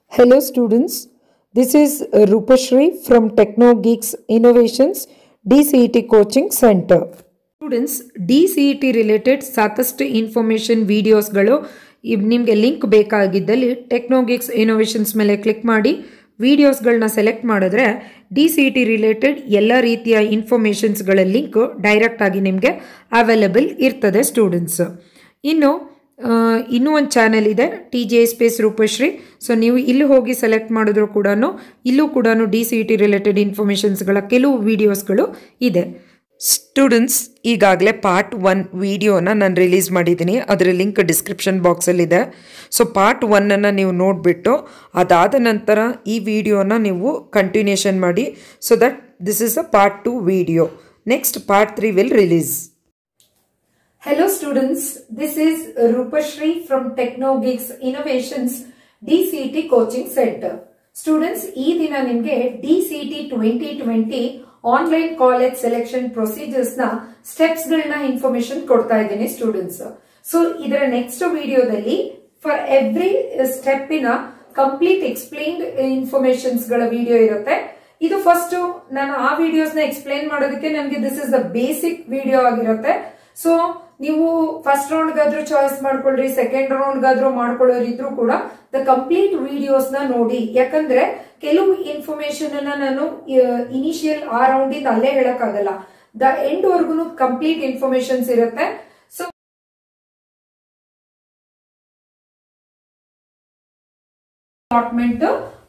Hello students, this is uh, Rupashri from Techno Geeks Innovations DCET Coaching Center. Students D C E T related ಸಾಕಷ್ಟು information ವೀಡಿಯೋಸ್ಗಳು ನಿಮಗೆ link ಬೇಕಾಗಿದ್ದಲ್ಲಿ Technogix innovations ಮೇಲೆ click ಮಾಡಿ ವೀಡಿಯೋಸ್ಗಳನ್ನ select ಮಾಡಿದ್ರೆ D C E T related ಎಲ್ಲ ರೀತಿಯ ಇನ್ಫಾರ್ಮೇಷನ್ಸ್ಗಳ ಲಿಂಕ್ ಡೈರೆಕ್ಟಾಗಿ ನಿಮಗೆ ಅವೈಲಬಲ್ ಇರ್ತದೆ ಸ್ಟೂಡೆಂಟ್ಸ್ ಇನ್ನು ಆ, ಇನ್ನೂ ಒಂದು ಚಾನೆಲ್ ಇದೆ T J space Rupashree so ನೀವು ಇಲ್ಲಿ ಹೋಗಿ ಸೆಲೆಕ್ಟ್ ಮಾಡಿದ್ರು ಕೂಡ ಇಲ್ಲೂ ಕೂಡ D C E T related ಇನ್ಫಾರ್ಮೇಷನ್ಸ್ಗಳ ಕೆಲವು ವೀಡಿಯೋಸ್ಗಳು ಇದೆ ಸ್ಟೂಡೆಂಟ್ಸ್ ಈಗಾಗಲೇ ಪಾರ್ಟ್ ಒನ್ ವಿಡಿಯೋನ ನಾನು ರಿಲೀಸ್ ಮಾಡಿದ್ದೀನಿ ಅದರ ಲಿಂಕ್ ಡಿಸ್ಕ್ರಿಪ್ಷನ್ ಬಾಕ್ಸಲ್ಲಿದೆ ಸೊ ಪಾರ್ಟ್ ಒನ್ನನ್ನು ನೀವು ನೋಡಿಬಿಟ್ಟು ಅದಾದ ನಂತರ ಈ ವಿಡಿಯೋನ ನೀವು ಕಂಟಿನ್ಯೂಷನ್ ಮಾಡಿ so that this is a part two video next part three will release Hello students, this is Rupashri from TechnoGeeks Innovations DCT Coaching Center. Students ಈ ದಿನ ನಿಮಗೆ DCT twenty twenty online college selection procedures ನ steps ಗಳನ್ನ information ಕೊಡ್ತಾ ಇದ್ದೀನಿ students so ಇದರ next ವಿಡಿಯೋದಲ್ಲಿ for every ಸ್ಟೆಪ್ಪಿನ ಕಂಪ್ಲೀಟ್ ಎಕ್ಸ್ಪ್ಲೈನ್ಡ್ ಇನ್ಫಾರ್ಮೇಶನ್ಸ್ ಗಳ ವಿಡಿಯೋ ಇರುತ್ತೆ ಇದು ಫಸ್ಟ್ ನಾನು ಆ ವಿಡಿಯೋಸ್ ನ ಎಕ್ಸ್ಪ್ಲೈನ್ ಮಾಡೋದಕ್ಕೆ ನನಗೆ this is the basic video ಆಗಿರುತ್ತೆ ಸೊ ನೀವು ಫಸ್ಟ್ ರೌಂಡ್ ಗಾದ್ರೂ ಚಾಯ್ಸ್ ಮಾಡ್ಕೊಳ್ರಿ ಸೆಕೆಂಡ್ ರೌಂಡ್ ಗಾದ್ರೂ ಮಾಡ್ಕೊಳ್ಳೋರಿದ್ರು ಕೂಡ ದ ಕಂಪ್ಲೀಟ್ ವಿಡಿಯೋಸ್ ನ ನೋಡಿ ಯಾಕಂದ್ರೆ ಕೆಲವು ಇನ್ಫಾರ್ಮೇಶನ್ ಅನ್ನ ನಾನು ಇನಿಷಿಯಲ್ ಆ ರೌಂಡ್ ಇಂದ ಅಲ್ಲೇ ಹೇಳಕ್ಕಾಗಲ್ಲ ದ ಎಂಡ್ ವರ್ಗು ಕಂಪ್ಲೀಟ್ ಇನ್ಫಾರ್ಮೇಶನ್ಸ್ ಇರುತ್ತೆ ಸೊ ಅಲಾಟ್ಮೆಂಟ್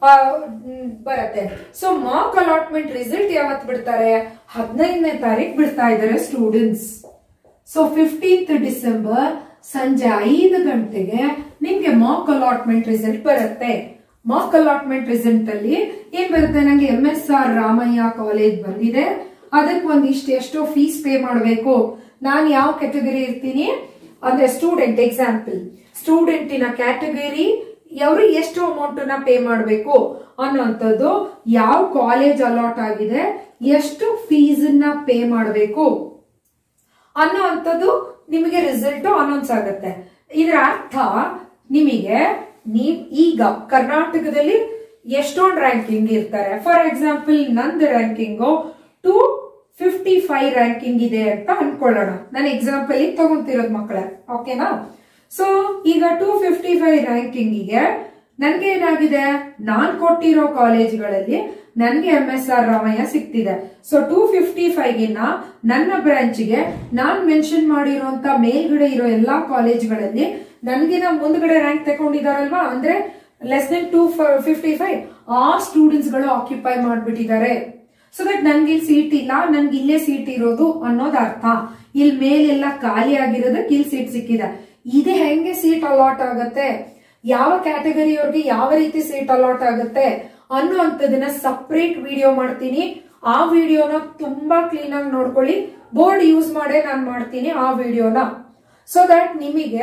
ಬರುತ್ತೆ ಸೊ ಮಾಕ್ ಅಲಾಟ್ಮೆಂಟ್ ರಿಸಲ್ಟ್ ಯಾವತ್ ಬಿಡ್ತಾರೆ ಹದಿನೈದನೇ ತಾರೀಕು ಬಿಡ್ತಾ ಇದ್ದಾರೆ ಸ್ಟೂಡೆಂಟ್ಸ್ ಸೊ ಫಿಫ್ಟೀನ್ತ್ ಡಿಸೆಂಬರ್ ಸಂಜೆ ಐದು ಗಂಟೆಗೆ ನಿಮ್ಗೆ ಮಾಕ್ ಅಲಾಟ್ಮೆಂಟ್ ರಿಸಲ್ಟ್ ಬರುತ್ತೆ ಮಾಕ್ ಅಲಾಟ್ಮೆಂಟ್ ರಿಸಲ್ಟ್ ಅಲ್ಲಿ ಏನ್ ಬರುತ್ತೆ ನಂಗೆ M S R Ramaiah college ಬಂದಿದೆ ಅದಕ್ಕೆ ಒಂದಿಷ್ಟು ಎಷ್ಟೋ ಫೀಸ್ ಪೇ ಮಾಡಬೇಕು ನಾನು ಯಾವ ಕ್ಯಾಟಗರಿ ಇರ್ತೀನಿ ಅಂದ್ರೆ ಸ್ಟೂಡೆಂಟ್ ಎಕ್ಸಾಂಪಲ್ ಸ್ಟೂಡೆಂಟಿನ ಕ್ಯಾಟಗರಿ ಅವರು ಎಷ್ಟು ಅಮೌಂಟ್ ನ ಪೇ ಮಾಡಬೇಕು ಅನ್ನೋಂಥದ್ದು ಯಾವ ಕಾಲೇಜ್ ಅಲಾಟ್ ಆಗಿದೆ ಎಷ್ಟು ಫೀಸ್ ನ ಪೇ ಮಾಡಬೇಕು ಅನ್ನೋ ಅಂಥದ್ದು ನಿಮಗೆ ರಿಸಲ್ಟ್ ಅನೌನ್ಸ್ ಆಗುತ್ತೆ ಇದರ ಅರ್ಥ ನಿಮಗೆ ನೀವ್ ಈಗ ಕರ್ನಾಟಕದಲ್ಲಿ ಎಷ್ಟೊಂದು ರ್ಯಾಂಕಿಂಗ್ ಇರ್ತಾರೆ ಫಾರ್ ಎಕ್ಸಾಂಪಲ್ ನಂದು ranking two fifty five ranking ಇದೆ ಅಂತ ಅನ್ಕೊಳ್ಳೋಣ ನಾನು ಎಕ್ಸಾಂಪಲ್ ತಗೊಂತಿರೋದು ಮಕ್ಕಳ ಓಕೆನಾ ಸೊ ಈಗ ಟೂ ಫಿಫ್ಟಿ ಫೈವ್ ರ್ಯಾಂಕಿಂಗಿಗೆ ನನ್ಗೆ ಏನಾಗಿದೆ ನಾನ್ ಕೊಟ್ಟಿರೋ ಕಾಲೇಜ್ಗಳಲ್ಲಿ ನನ್ಗೆ ಎಂ ಎಸ್ ಆರ್ ರಾಮಯ್ಯ ಸಿಕ್ತಿದೆ ಸೊ ಟೂ ಫಿಫ್ಟಿ ಫೈವ್ ನ ನನ್ನ ಬ್ರಾಂಚ್ಗೆ ನಾನ್ ಮೆನ್ಷನ್ ಮಾಡಿರುವಂತ ಮೇಲ್ಗಡೆ ಇರೋ ಎಲ್ಲಾ ಕಾಲೇಜ್ಗಳಲ್ಲಿ ನನ್ಗಿನ ಮುಂದ್ಗಡೆ ರ್ಯಾಂಕ್ ತಗೊಂಡಿದಾರಲ್ವಾ ಅಂದ್ರೆ less than two fifty five ಆ ಸ್ಟೂಡೆಂಟ್ಸ್ ಗಳು ಆಕ್ಯುಪೈ ಮಾಡ್ಬಿಟ್ಟಿದ್ದಾರೆ ಸೊ ದಟ್ ನನ್ಗೆ ಇಲ್ಲಿ ಸೀಟ್ ಇಲ್ಲ ನನ್ಗೆ ಇಲ್ಲೇ ಸೀಟ್ ಇರೋದು ಅನ್ನೋದು ಅರ್ಥ ಇಲ್ಲಿ ಮೇಲೆಲ್ಲ ಖಾಲಿ ಆಗಿರೋದಕ್ಕೆ ಇಲ್ಲಿ ಸೀಟ್ ಸಿಕ್ಕಿದೆ ಇದೆ ಹೆಂಗೆ ಸೀಟ್ ಅಲಾಟ್ ಆಗತ್ತೆ ಯಾವ ಕ್ಯಾಟಗರಿಯವ್ರಿಗೆ ಯಾವ ರೀತಿ ಸೀಟ್ ಅಲಾಟ್ ಆಗುತ್ತೆ ಅನ್ನುವಂಥದ್ದನ್ನ ಸಪ್ರೇಟ್ ವಿಡಿಯೋ ಮಾಡ್ತೀನಿ ಆ ವಿಡಿಯೋನ ತುಂಬಾ ಕ್ಲೀನ್ ಆಗಿ ನೋಡ್ಕೊಳ್ಳಿ ಬೋರ್ಡ್ ಯೂಸ್ ಮಾಡೇ ನಾನು ಮಾಡ್ತೀನಿ ಆ ವಿಡಿಯೋನ ಸೊ ದಟ್ ನಿಮಗೆ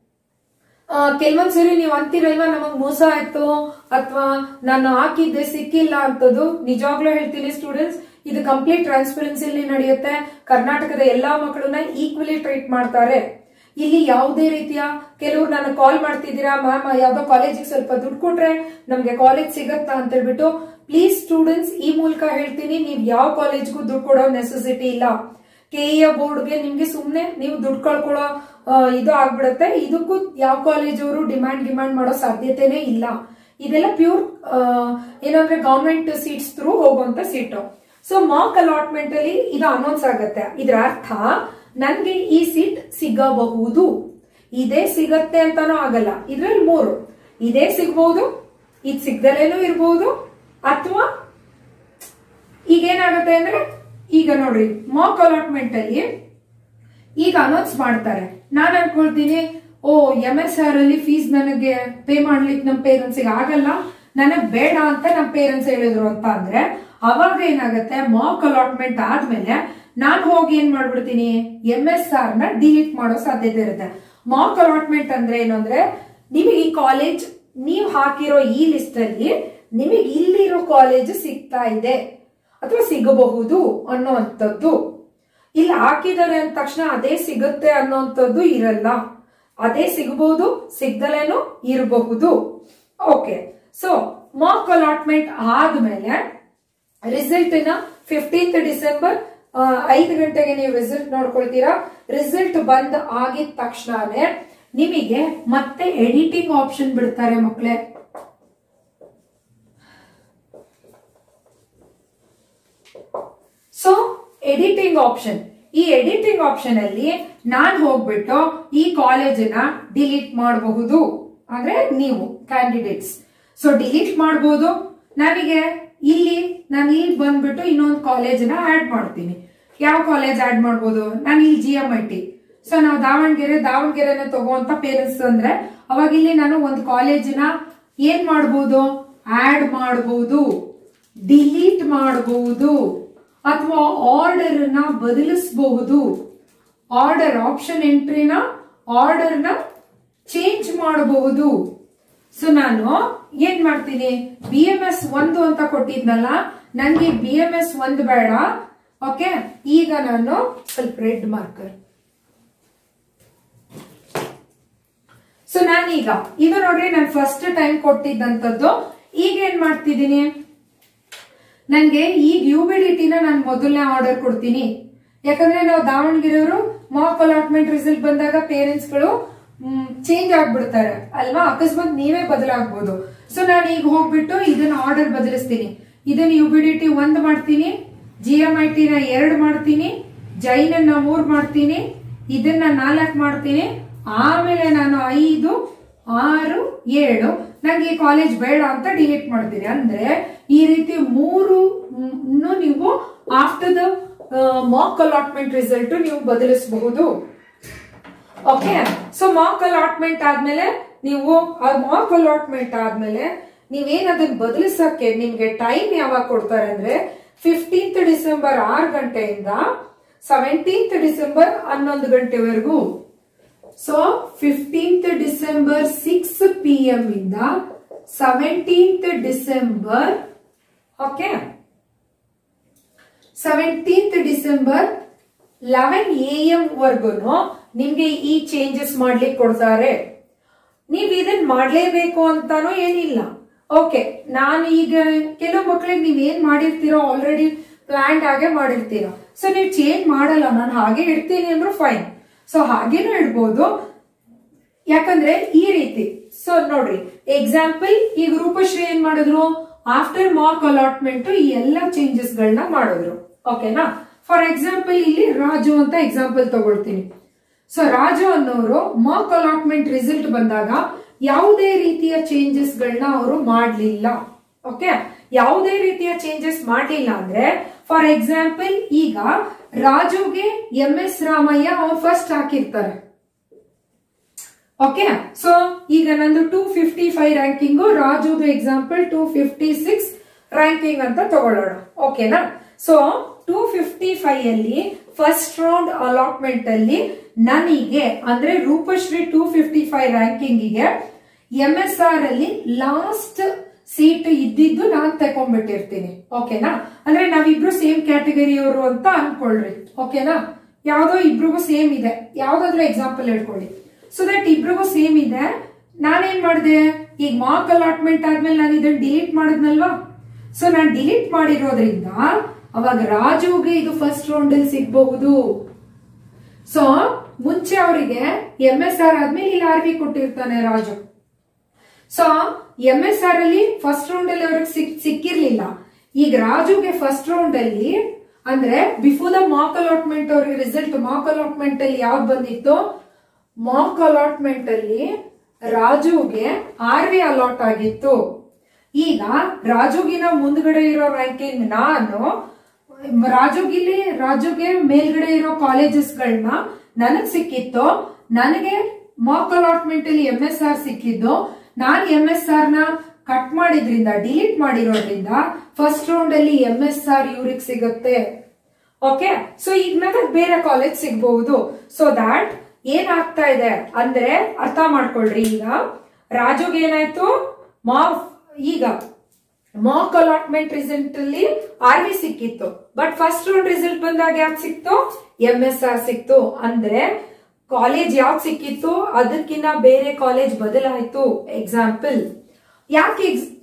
ಕೆಲವೊಂದ್ಸರಿ ನೀವು ಅಂತೀರಲ್ವಾ ನಮಗ್ ಮೋಸ ಆಯ್ತು ಅಥವಾ ನಾನು ಹಾಕಿದ್ದೆ ಸಿಕ್ಕಿಲ್ಲ ಅಂತದ್ದು ನಿಜವಾಗ್ಲೂ ಹೇಳ್ತೀನಿ ಸ್ಟೂಡೆಂಟ್ಸ್ ಇದು ಕಂಪ್ಲೀಟ್ ಟ್ರಾನ್ಸ್ಪರೆನ್ಸಿಲಿ ನಡೆಯುತ್ತೆ ಕರ್ನಾಟಕದ ಎಲ್ಲಾ ಮಕ್ಕಳನ್ನ ಈಕ್ವಲಿ ಟ್ರೀಟ್ ಮಾಡ್ತಾರೆ ಇಲ್ಲಿ ಯಾವುದೇ ರೀತಿಯ ಕೆಲವ್ರು ನಾನು ಕಾಲ್ ಮಾಡ್ತಿದ್ದೀರಾ ಮ್ಯಾಮ್ ಯಾವ್ದೋ ಕಾಲೇಜಿಗೆ ಸ್ವಲ್ಪ ದುಡ್ಡು ಕೊಟ್ರೆ ನಮ್ಗೆ ಕಾಲೇಜ್ ಸಿಗತ್ತಾ ಅಂತ ಹೇಳ್ಬಿಟ್ಟು ಪ್ಲೀಸ್ ಸ್ಟೂಡೆಂಟ್ಸ್ ಈ ಮೂಲಕ ಹೇಳ್ತೀನಿ ನೀವು ಯಾವ ಕಾಲೇಜ್ಗೂ ದುಡ್ಡು ಕೊಡೋ ನೆಸೆಸಿಟಿ ಇಲ್ಲ ಕೆ ಬೋರ್ಡ್ಗೆ ನಿಮ್ಗೆ ಸುಮ್ನೆ ನೀವು ದುಡ್ಡು ಕಳ್ಕೊಳ್ಳೋ ಆ, ಇದು ಆಗ್ಬಿಡುತ್ತೆ ಇದಕ್ಕೂ ಯಾವ ಕಾಲೇಜ್ ಅವರು ಡಿಮ್ಯಾಂಡ್ ಡಿಮ್ಯಾಂಡ್ ಮಾಡೋ ಸಾಧ್ಯತೆನೇ ಇಲ್ಲ ಇದೆಲ್ಲ ಪ್ಯೂರ್ ಏನಂದ್ರೆ ಗವರ್ಮೆಂಟ್ ಸೀಟ್ಸ್ ಥ್ರೂ ಹೋಗುವಂತ ಸೀಟು ಸೊ ಮಾಕ್ ಅಲಾಟ್ಮೆಂಟ್ ಅಲ್ಲಿ ಇದು ಅನೌನ್ಸ್ ಆಗತ್ತೆ ಇದರ ಅರ್ಥ ನನ್ಗೆ ಈ ಸೀಟ್ ಸಿಗಬಹುದು ಇದೇ ಸಿಗತ್ತೆ ಅಂತಾನೂ ಆಗಲ್ಲ ಇದ್ರಲ್ಲಿ ಮೂರು ಇದೇ ಸಿಗ್ಬಹುದು ಇದ್ ಸಿಗ್ದಲೇನೂ ಇರ್ಬಹುದು ಅಥವಾ ಈಗ ಏನಾಗುತ್ತೆ ಅಂದ್ರೆ ಈಗ ನೋಡ್ರಿ ಮಾಕ್ ಅಲಾಟ್ಮೆಂಟ್ ಅಲ್ಲಿ ಈಗ ಅನೌನ್ಸ್ ಮಾಡ್ತಾರೆ ನಾನ್ ಅನ್ಕೊಳ್ತೀನಿ ಓ ಎಂ ಎಸ್ ಆರ್ ಅಲ್ಲಿ ಫೀಸ್ ನನಗೆ ಪೇ ಮಾಡ್ಲಿಕ್ಕೆ ನಮ್ಮ ಪೇರೆಂಟ್ಸ್ ಆಗಲ್ಲ ನನಗ್ ಬೇಡ ಅಂತ ನಮ್ಮ ಪೇರೆಂಟ್ಸ್ ಹೇಳಿದ್ರು ಅಂತ ಅಂದ್ರೆ ಅವಾಗ ಏನಾಗುತ್ತೆ ಮಾಕ್ ಅಲಾಟ್ಮೆಂಟ್ ಆದ್ಮೇಲೆ ನಾನ್ ಹೋಗಿ ಏನ್ ಮಾಡ್ಬಿಡ್ತೀನಿ ಎಂ ಎಸ್ ಆರ್ ನ ಡಿಲೀಟ್ ಮಾಡೋ ಸಾಧ್ಯತೆ ಇರುತ್ತೆ ಮಾಕ್ ಅಲಾಟ್ಮೆಂಟ್ ಅಂದ್ರೆ ಏನು ಅಂದ್ರೆ ನಿಮಗೆ ಈ ಕಾಲೇಜ್ ನೀವು ಹಾಕಿರೋ ಈ ಲಿಸ್ಟ್ ಅಲ್ಲಿ ನಿಮಗೆ ಇಲ್ಲಿರೋ ಕಾಲೇಜ್ ಸಿಗ್ತಾ ಇದೆ ಅಥವಾ ಸಿಗಬಹುದು ಅನ್ನುವಂಥದ್ದು ಇಲ್ಲಿ ಹಾಕಿದ್ದಾರೆ ಅಂದ ತಕ್ಷಣ ಅದೇ ಸಿಗುತ್ತೆ ಅನ್ನೋಂಥದ್ದು ಇರಲ್ಲ ಅದೇ ಸಿಗಬಹುದು ಸಿಗ್ದಲೇನು ಇರಬಹುದು ಓಕೆ ಸೊ ಮಾಕ್ ಅಲಾಟ್ಮೆಂಟ್ ಆದ್ಮೇಲೆ ರಿಸಲ್ಟ್ ನ ಫಿಫ್ಟೀನ್ತ್ ಡಿಸೆಂಬರ್ ಐದು ಗಂಟೆಗೆ ನೀವು ರಿಸಲ್ಟ್ ನೋಡ್ಕೊಳ್ತೀರಾ ರಿಸಲ್ಟ್ ಬಂದ್ ಆಗಿದ ತಕ್ಷಣನೇ ನಿಮಗೆ ಮತ್ತೆ ಎಡಿಟಿಂಗ್ ಆಪ್ಷನ್ ಬಿಡ್ತಾರೆ ಮಕ್ಕಳೇ ಸೊ ಎಡಿಟಿಂಗ್ ಆಪ್ಷನ್ ಈ ಎಡಿಟಿಂಗ್ ಆಪ್ಷನ್ ಅಲ್ಲಿ ನಾನ್ ಹೋಗ್ಬಿಟ್ಟು ಈ ಕಾಲೇಜನ್ನ ಡಿಲೀಟ್ ಮಾಡಬಹುದು ಅಂದ್ರೆ ನೀವು ಕ್ಯಾಂಡಿಡೇಟ್ಸ್ ಸೊ ಡಿಲೀಟ್ ಮಾಡಬಹುದು ನನಗೆ ಇಲ್ಲಿ ನಾನು ಇಲ್ಲಿ ಬಂದ್ಬಿಟ್ಟು ಇನ್ನೊಂದು ಕಾಲೇಜನ್ನ ಆಡ್ ಮಾಡ್ತೀನಿ ಯಾವ ಕಾಲೇಜ್ ಆಡ್ ಮಾಡ್ಬೋದು ನಾನು ಇಲ್ಲಿ G M I T so ನಾವು ದಾವಣಗೆರೆ ದಾವಣಗೆರೆನ ತಗೋಂತ ಪೇರೆಂಟ್ಸ್ ಅಂದ್ರೆ ಅವಾಗ ಇಲ್ಲಿ ನಾನು ಒಂದು ಕಾಲೇಜಿನ ಏನ್ ಮಾಡ್ಬೋದು ಆಡ್ ಮಾಡಬಹುದು ಡಿಲೀಟ್ ಮಾಡಬಹುದು ಅಥವಾ ಆರ್ಡರ್ ನ ಬದಲಿಸಬಹುದು ಆರ್ಡರ್ ಆಪ್ಷನ್ ಎಂಟ್ರಿನ ಆರ್ಡರ್ ನ ಚೇಂಜ್ ಮಾಡಬಹುದು ಸೊ ನಾನು ಏನ್ ಮಾಡ್ತೀನಿ ಬಿ ಎಂ ಎಸ್ ಒಂದು ಅಂತ ಕೊಟ್ಟಿದ್ನಲ್ಲ ನಂಗೆ ಬಿ ಎಂ ಎಸ್ ಒಂದು ಬೇಡ ಓಕೆ ಈಗ ನಾನು ಸ್ವಲ್ಪ ರೆಡ್ ಮಾರ್ಕರ್ ಸೊ ನಾನೀಗ ಇದು ನೋಡ್ರಿ ನಾನು ಫಸ್ಟ್ ಟೈಮ್ ಕೊಟ್ಟಿದ್ದಂಥದ್ದು ಈಗ ಏನ್ ಮಾಡ್ತಿದ್ದೀನಿ ನನ್ಗೆ ಈಗ ಯುಬಿಡಿಟಿನ ನಾನು ಮೊದಲನೇ ಆರ್ಡರ್ ಕೊಡ್ತೀನಿ ಯಾಕಂದ್ರೆ ನಾವು ದಾವಣಗೆರೆಯವರು ಮಾಕ್ ಅಲಾಟ್ಮೆಂಟ್ ರಿಸಲ್ಟ್ ಬಂದಾಗ ಪೇರೆಂಟ್ಸ್ ಗಳು ಚೇಂಜ್ ಆಗ್ಬಿಡ್ತಾರೆ ಅಲ್ವಾ ಅಕಸ್ಮಾತ್ ನೀವೇ ಬದಲಾಗ್ಬೋದು ಸೊ ನಾನು ಈಗ ಹೋಗ್ಬಿಟ್ಟು ಇದನ್ನ ಆರ್ಡರ್ ಬದಲಿಸ್ತೀನಿ ಇದನ್ನ ಯುಬಿಡಿಟಿ ಒಂದ್ ಮಾಡ್ತೀನಿ ಜಿ ಎಂ ಐ ಟಿ ನ ಎರಡ್ ಮಾಡ್ತೀನಿ ಜೈನನ್ನ ಮೂರ್ ಮಾಡ್ತೀನಿ ಇದನ್ನ ನಾಲ್ಕ್ ಮಾಡ್ತೀನಿ ಆಮೇಲೆ ನಾನು ಐದು ಆರು ಏಳು ನಂಗೆ ಈ ಕಾಲೇಜ್ ಬೇಡ ಅಂತ ಡಿಲೀಟ್ ಮಾಡ್ತೀನಿ ಅಂದ್ರೆ ಈ ರೀತಿ ಮೂರು ನ್ನು ನೀವು after the mock allotment result ನೀವು ಬದಲಿಸಬಹುದು ಓಕೆ ಸೊ ಮಾಕ್ ಅಲಾಟ್ಮೆಂಟ್ ಆದ್ಮೇಲೆ ನೀವು ಮಾಕ್ ಅಲಾಟ್ಮೆಂಟ್ ಆದ್ಮೇಲೆ ನೀವೇನ್ ಅದನ್ನ ಬದಲಿಸಕ್ಕೆ ನಿಮ್ಗೆ ಟೈಮ್ ಯಾವಾಗ ಕೊಡ್ತಾರೆ ಅಂದ್ರೆ ಫಿಫ್ಟೀನ್ತ್ ಡಿಸೆಂಬರ್ ಆರು ಗಂಟೆಯಿಂದ ಸೆವೆಂಟೀನ್ತ್ ಡಿಸೆಂಬರ್ ಹನ್ನೊಂದು ಗಂಟೆವರೆಗೂ so fifteenth December six P M ಇಂದ seventeenth December okay seventeenth December eleven A M ವರ್ಗು ನಿಮ್ಗೆ ಈ ಚೇಂಜಸ್ ಮಾಡ್ಲಿಕ್ಕೆ ಕೊಡ್ತಾರೆ ನೀವ್ ಇದನ್ ಮಾಡ್ಲೇಬೇಕು ಅಂತಾನೂ ಏನಿಲ್ಲ ಓಕೆ ನಾನು ಈಗ ಕೆಲವು ಮಕ್ಕಳಿಗೆ ನೀವ್ ಏನ್ ಮಾಡಿರ್ತೀರೋ ಆಲ್ರೆಡಿ ಪ್ಲಾನ್ಡ್ ಆಗೇ ಮಾಡಿರ್ತೀರೋ ಸೊ ನೀವು ಚೇಂಜ್ ಮಾಡಲ್ಲ ನಾನು ಹಾಗೆ ಇಡ್ತೀನಿ ಅಂದ್ರೂ ಫೈನ್ ಸೊ ಹಾಗೇನೂ ಇಡ್ಬೋದು ಯಾಕಂದ್ರೆ ಈ ರೀತಿ ಸೊ ನೋಡ್ರಿ ಎಕ್ಸಾಂಪಲ್ ಈಗ ರೂಪಶ್ರೀ ಏನ್ ಮಾಡಿದ್ರು ಆಫ್ಟರ್ ಮಾರ್ಕ್ ಅಲಾಟ್ಮೆಂಟ್ ಈ ಎಲ್ಲ ಚೇಂಜಸ್ ಗಳನ್ನ ಮಾಡಿದ್ರು ಓಕೆನಾ ಫಾರ್ ಎಕ್ಸಾಂಪಲ್ ಇಲ್ಲಿ ರಾಜು ಅಂತ ಎಕ್ಸಾಂಪಲ್ ತಗೊಳ್ತೀನಿ ಸೊ ರಾಜು ಅನ್ನೋರು ಮಾರ್ಕ್ ಅಲಾಟ್ಮೆಂಟ್ ರಿಸಲ್ಟ್ ಬಂದಾಗ ಯಾವುದೇ ರೀತಿಯ ಚೇಂಜಸ್ ಗಳನ್ನ ಅವರು ಮಾಡ್ಲಿಲ್ಲ ಓಕೆ ಯಾವುದೇ ರೀತಿಯ ಚೇಂಜಸ್ ಮಾಡ್ಲಿಲ್ಲ ಅಂದ್ರೆ ಫಾರ್ ಎಕ್ಸಾಂಪಲ್ ಈಗ ರಾಜುಗೆ ಎಂ ಎಸ್ ರಾಮಯ್ಯ ಅವ್ರು ಫಸ್ಟ್ ಹಾಕಿರ್ತಾರೆ ಓಕೆ ಸೊ ಈಗ ನಂದು ಟೂ ಫಿಫ್ಟಿ ಫೈವ್ ರ್ಯಾಂಕಿಂಗು ರಾಜುದು example two fifty six ranking ಅಂತ ತಗೊಳ್ಳೋಣ ಓಕೆನಾ ಸೊ ಟೂ ಫಿಫ್ಟಿ ಫೈವ್ ಅಲ್ಲಿ ಫಸ್ಟ್ ರೌಂಡ್ ಅಲಾಟ್ಮೆಂಟ್ ಅಲ್ಲಿ ನನಗೆ ಅಂದ್ರೆ ರೂಪಶ್ರೀ ಟೂ ಫಿಫ್ಟಿ ಫೈವ್ ರ್ಯಾಂಕಿಂಗಿಗೆ ಎಂ ಎಸ್ ಆರ್ ಅಲ್ಲಿ ಲಾಸ್ಟ್ ಸೀಟ್ ಇದ್ದಿದ್ದು ನಾನ್ ತಕೊಂಡ್ಬಿಟ್ಟಿರ್ತೀನಿ ಓಕೆನಾ ಅಂದ್ರೆ ನಾವಿಬ್ರು ಸೇಮ್ ಕ್ಯಾಟಗರಿಯವರು ಅಂತ ಅನ್ಕೊಳ್ರಿ ಓಕೆನಾ ಯಾವ್ದೋ ಇಬ್ರಿಗೂ ಸೇಮ್ ಇದೆ ಯಾವ್ದಾದ್ರು ಎಕ್ಸಾಂಪಲ್ ಹೇಳ್ಕೊಳ್ಳಿ ಸೊ ದಟ್ ಇಬ್ರಿಗೂ ಸೇಮ್ ಇದೆ ನಾನೇನ್ ಮಾಡಿದೆ ಈಗ ಮಾರ್ಕ್ ಅಲಾಟ್ಮೆಂಟ್ ಆದ್ಮೇಲೆ ನಾನು ಇದನ್ನ ಡಿಲೀಟ್ ಮಾಡಿದ್ನಲ್ವಾ ಸೊ ನಾನು ಡಿಲೀಟ್ ಮಾಡಿರೋದ್ರಿಂದ ಅವಾಗ ರಾಜುಗೆ ಇದು ಫಸ್ಟ್ ರೌಂಡ್ ಅಲ್ಲಿ ಸಿಗ್ಬಹುದು ಸೊ ಮುಂಚೆ ಅವರಿಗೆ ಎಂ ಎಸ್ ಆರ್ ಆದ್ಮೇಲೆ ಇಲ್ಲಿ ಆರ್ ವಿ ಕೊಟ್ಟಿರ್ತಾನೆ Raju so M S R ಅಲ್ಲಿ ಫಸ್ಟ್ ರೌಂಡ್ ಅಲ್ಲಿ ಅವ್ರಿಗೆ ಸಿಕ್ ಸಿಕ್ಕಿರ್ಲಿಲ್ಲ ಈಗ ರಾಜುಗೆ ಫಸ್ಟ್ ರೌಂಡ್ ಅಲ್ಲಿ ಅಂದ್ರೆ ಬಿಫೋರ್ ದ ಮಾಕ್ ಅಲಾಟ್ಮೆಂಟ್ ಅವ್ರಿಗೆ ರಿಸಲ್ಟ್ ಮಾಕ್ ಅಲಾಟ್ಮೆಂಟ್ ಅಲ್ಲಿ ಯಾವ್ದು ಬಂದಿತ್ತು ಮಾಕ್ ಅಲಾಟ್ಮೆಂಟ್ ಅಲ್ಲಿ ರಾಜುಗೆ ಆರ್ ವಿ ಅಲಾಟ್ ಆಗಿತ್ತು ಈಗ ರಾಜುಗಿನ ಮುಂದ್ಗಡೆ ಇರೋ ರ್ಯಾಂಕಿಂಗ್ ನಾನು ರಾಜುಗಿಲಿ ರಾಜುಗೆ ಮೇಲ್ಗಡೆ ಇರೋ ಕಾಲೇಜಸ್ ಗಳನ್ನ ನನಗ್ ಸಿಕ್ಕಿತ್ತು ನನಗೆ ಮಾಕ್ ಅಲಾಟ್ಮೆಂಟ್ ಅಲ್ಲಿ ಎಂ ಎಸ್ ಆರ್ ಸಿಕ್ಕಿದ್ದು ನಾನ್ ಎಂ ಎಸ್ ಆರ್ ನ ಕಟ್ ಮಾಡಿದ್ರಿಂದ ಡಿಲೀಟ್ ಮಾಡಿರೋದ್ರಿಂದ ಫಸ್ಟ್ ರೌಂಡ್ ಅಲ್ಲಿ ಎಂ ಎಸ್ ಆರ್ ಇವ್ರಿಗೆ ಸಿಗುತ್ತೆ ಓಕೆ ಸೊ ಈಗ ನನಗೆ ಬೇರೆ ಕಾಲೇಜ್ ಸಿಗಬಹುದು ಸೊ ದಾಟ್ ಏನಾಗ್ತಾ ಇದೆ ಅಂದ್ರೆ ಅರ್ಥ ಮಾಡ್ಕೊಳ್ರಿ ಈಗ ರಾಜುಗೆ ಏನಾಯ್ತು ಮಾ ಈಗ ಮಾಕ್ ಅಲಾಟ್ಮೆಂಟ್ ರಿಸಲ್ಟ್ ಅಲ್ಲಿ ಆರ್ ವಿ ಸಿಕ್ಕಿತ್ತು ಬಟ್ ಫಸ್ಟ್ ರೌಂಡ್ ರಿಸಲ್ಟ್ ಬಂದಾಗ ಯಾವ್ದು ಸಿಕ್ತು ಎಂ ಎಸ್ ಆರ್ ಸಿಕ್ತು ಅಂದ್ರೆ ಕಾಲೇಜ್ ಯಾವ್ದು ಸಿಕ್ಕಿತ್ತು ಅದಕ್ಕಿಂತ ಬೇರೆ ಕಾಲೇಜ್ ಬದಲಾಯ್ತು ಎಕ್ಸಾಂಪಲ್ ಯಾಕೆ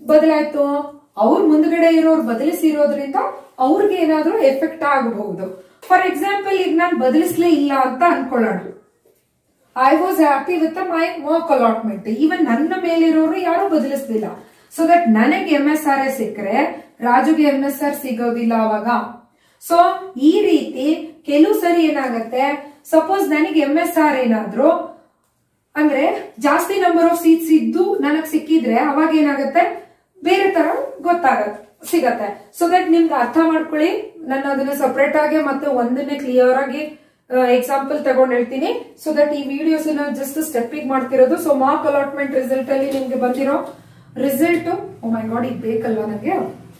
ಬದಲಾಯ್ತು ಅವ್ರ ಮುಂದ್ಗಡೆ ಇರೋರು ಬದಲಿಸಿರೋದ್ರಿಂದ ಅವ್ರಿಗೆ ಏನಾದ್ರೂ ಎಫೆಕ್ಟ್ ಆಗಬಹುದು ಫಾರ್ ಎಕ್ಸಾಂಪಲ್ ಈಗ ನಾನು ಬದಲಿಸ್ಲೇ ಇಲ್ಲ ಅಂತ ಅನ್ಕೊಳ್ಳೋಣ I was happy with my mock allotment even ನನ್ನ ಮೇಲಿರೋರು ಯಾರು ಬದಲಿಸ್ಲಿಲ್ಲ ಸೊ ದಟ್ ನನಗೆ ಎಂ ಎಸ್ ಆರ್ ಎ ಸಿಕ್ಕರೆ ರಾಜುಗೆ ಎಂ ಎಸ್ ಆರ್ ಸಿಗೋದಿಲ್ಲ ಅವಾಗ ಸೊ ಈ ರೀತಿ ಕೆಲವು ಸರಿ ಏನಾಗತ್ತೆ ಸಪೋಸ್ ನನಗೆ ಎಂ ಎಸ್ ಆರ್ ಏನಾದ್ರು ಅಂದ್ರೆ ಜಾಸ್ತಿ ನಂಬರ್ ಆಫ್ ಸೀಟ್ಸ್ ಇದ್ದು ನನಗ್ ಸಿಕ್ಕಿದ್ರೆ ಅವಾಗ ಏನಾಗುತ್ತೆ ಬೇರೆ ತರ ಗೊತ್ತಾಗತ್ತೆ ಸಿಗತ್ತೆ ಸೊ ದಟ್ ನಿಮ್ಗೆ ಅರ್ಥ ಮಾಡ್ಕೊಳ್ಳಿ ನಾನು ಅದನ್ನ ಸಪರೇಟ್ ಆಗಿ ಮತ್ತೆ ಒಂದನ್ನೇ ಕ್ಲಿಯರ್ ಆಗಿ ಎಕ್ಸಾಂಪಲ್ ತಗೊಂಡ್ ಹೇಳ್ತೀನಿ ಸೊ ದಟ್ ಈ ವಿಡಿಯೋಸ್ ಜಸ್ಟ್ ಸ್ಟೆಪ್ಪಿಗೆ ಮಾಡ್ತಿರೋದು ಸೊ ಮಾರ್ಕ್ ಅಲಾಟ್ಮೆಂಟ್ ರಿಸಲ್ಟ್ ಅಲ್ಲಿ ನಿಮ್ಗೆ ಬಂದಿರೋ ರಿಸಲ್ಟ್ ಓ ಮೈ ಗಾಡ್ ಈಗ ಬೇಕಲ್ವಾ ನನಗೆ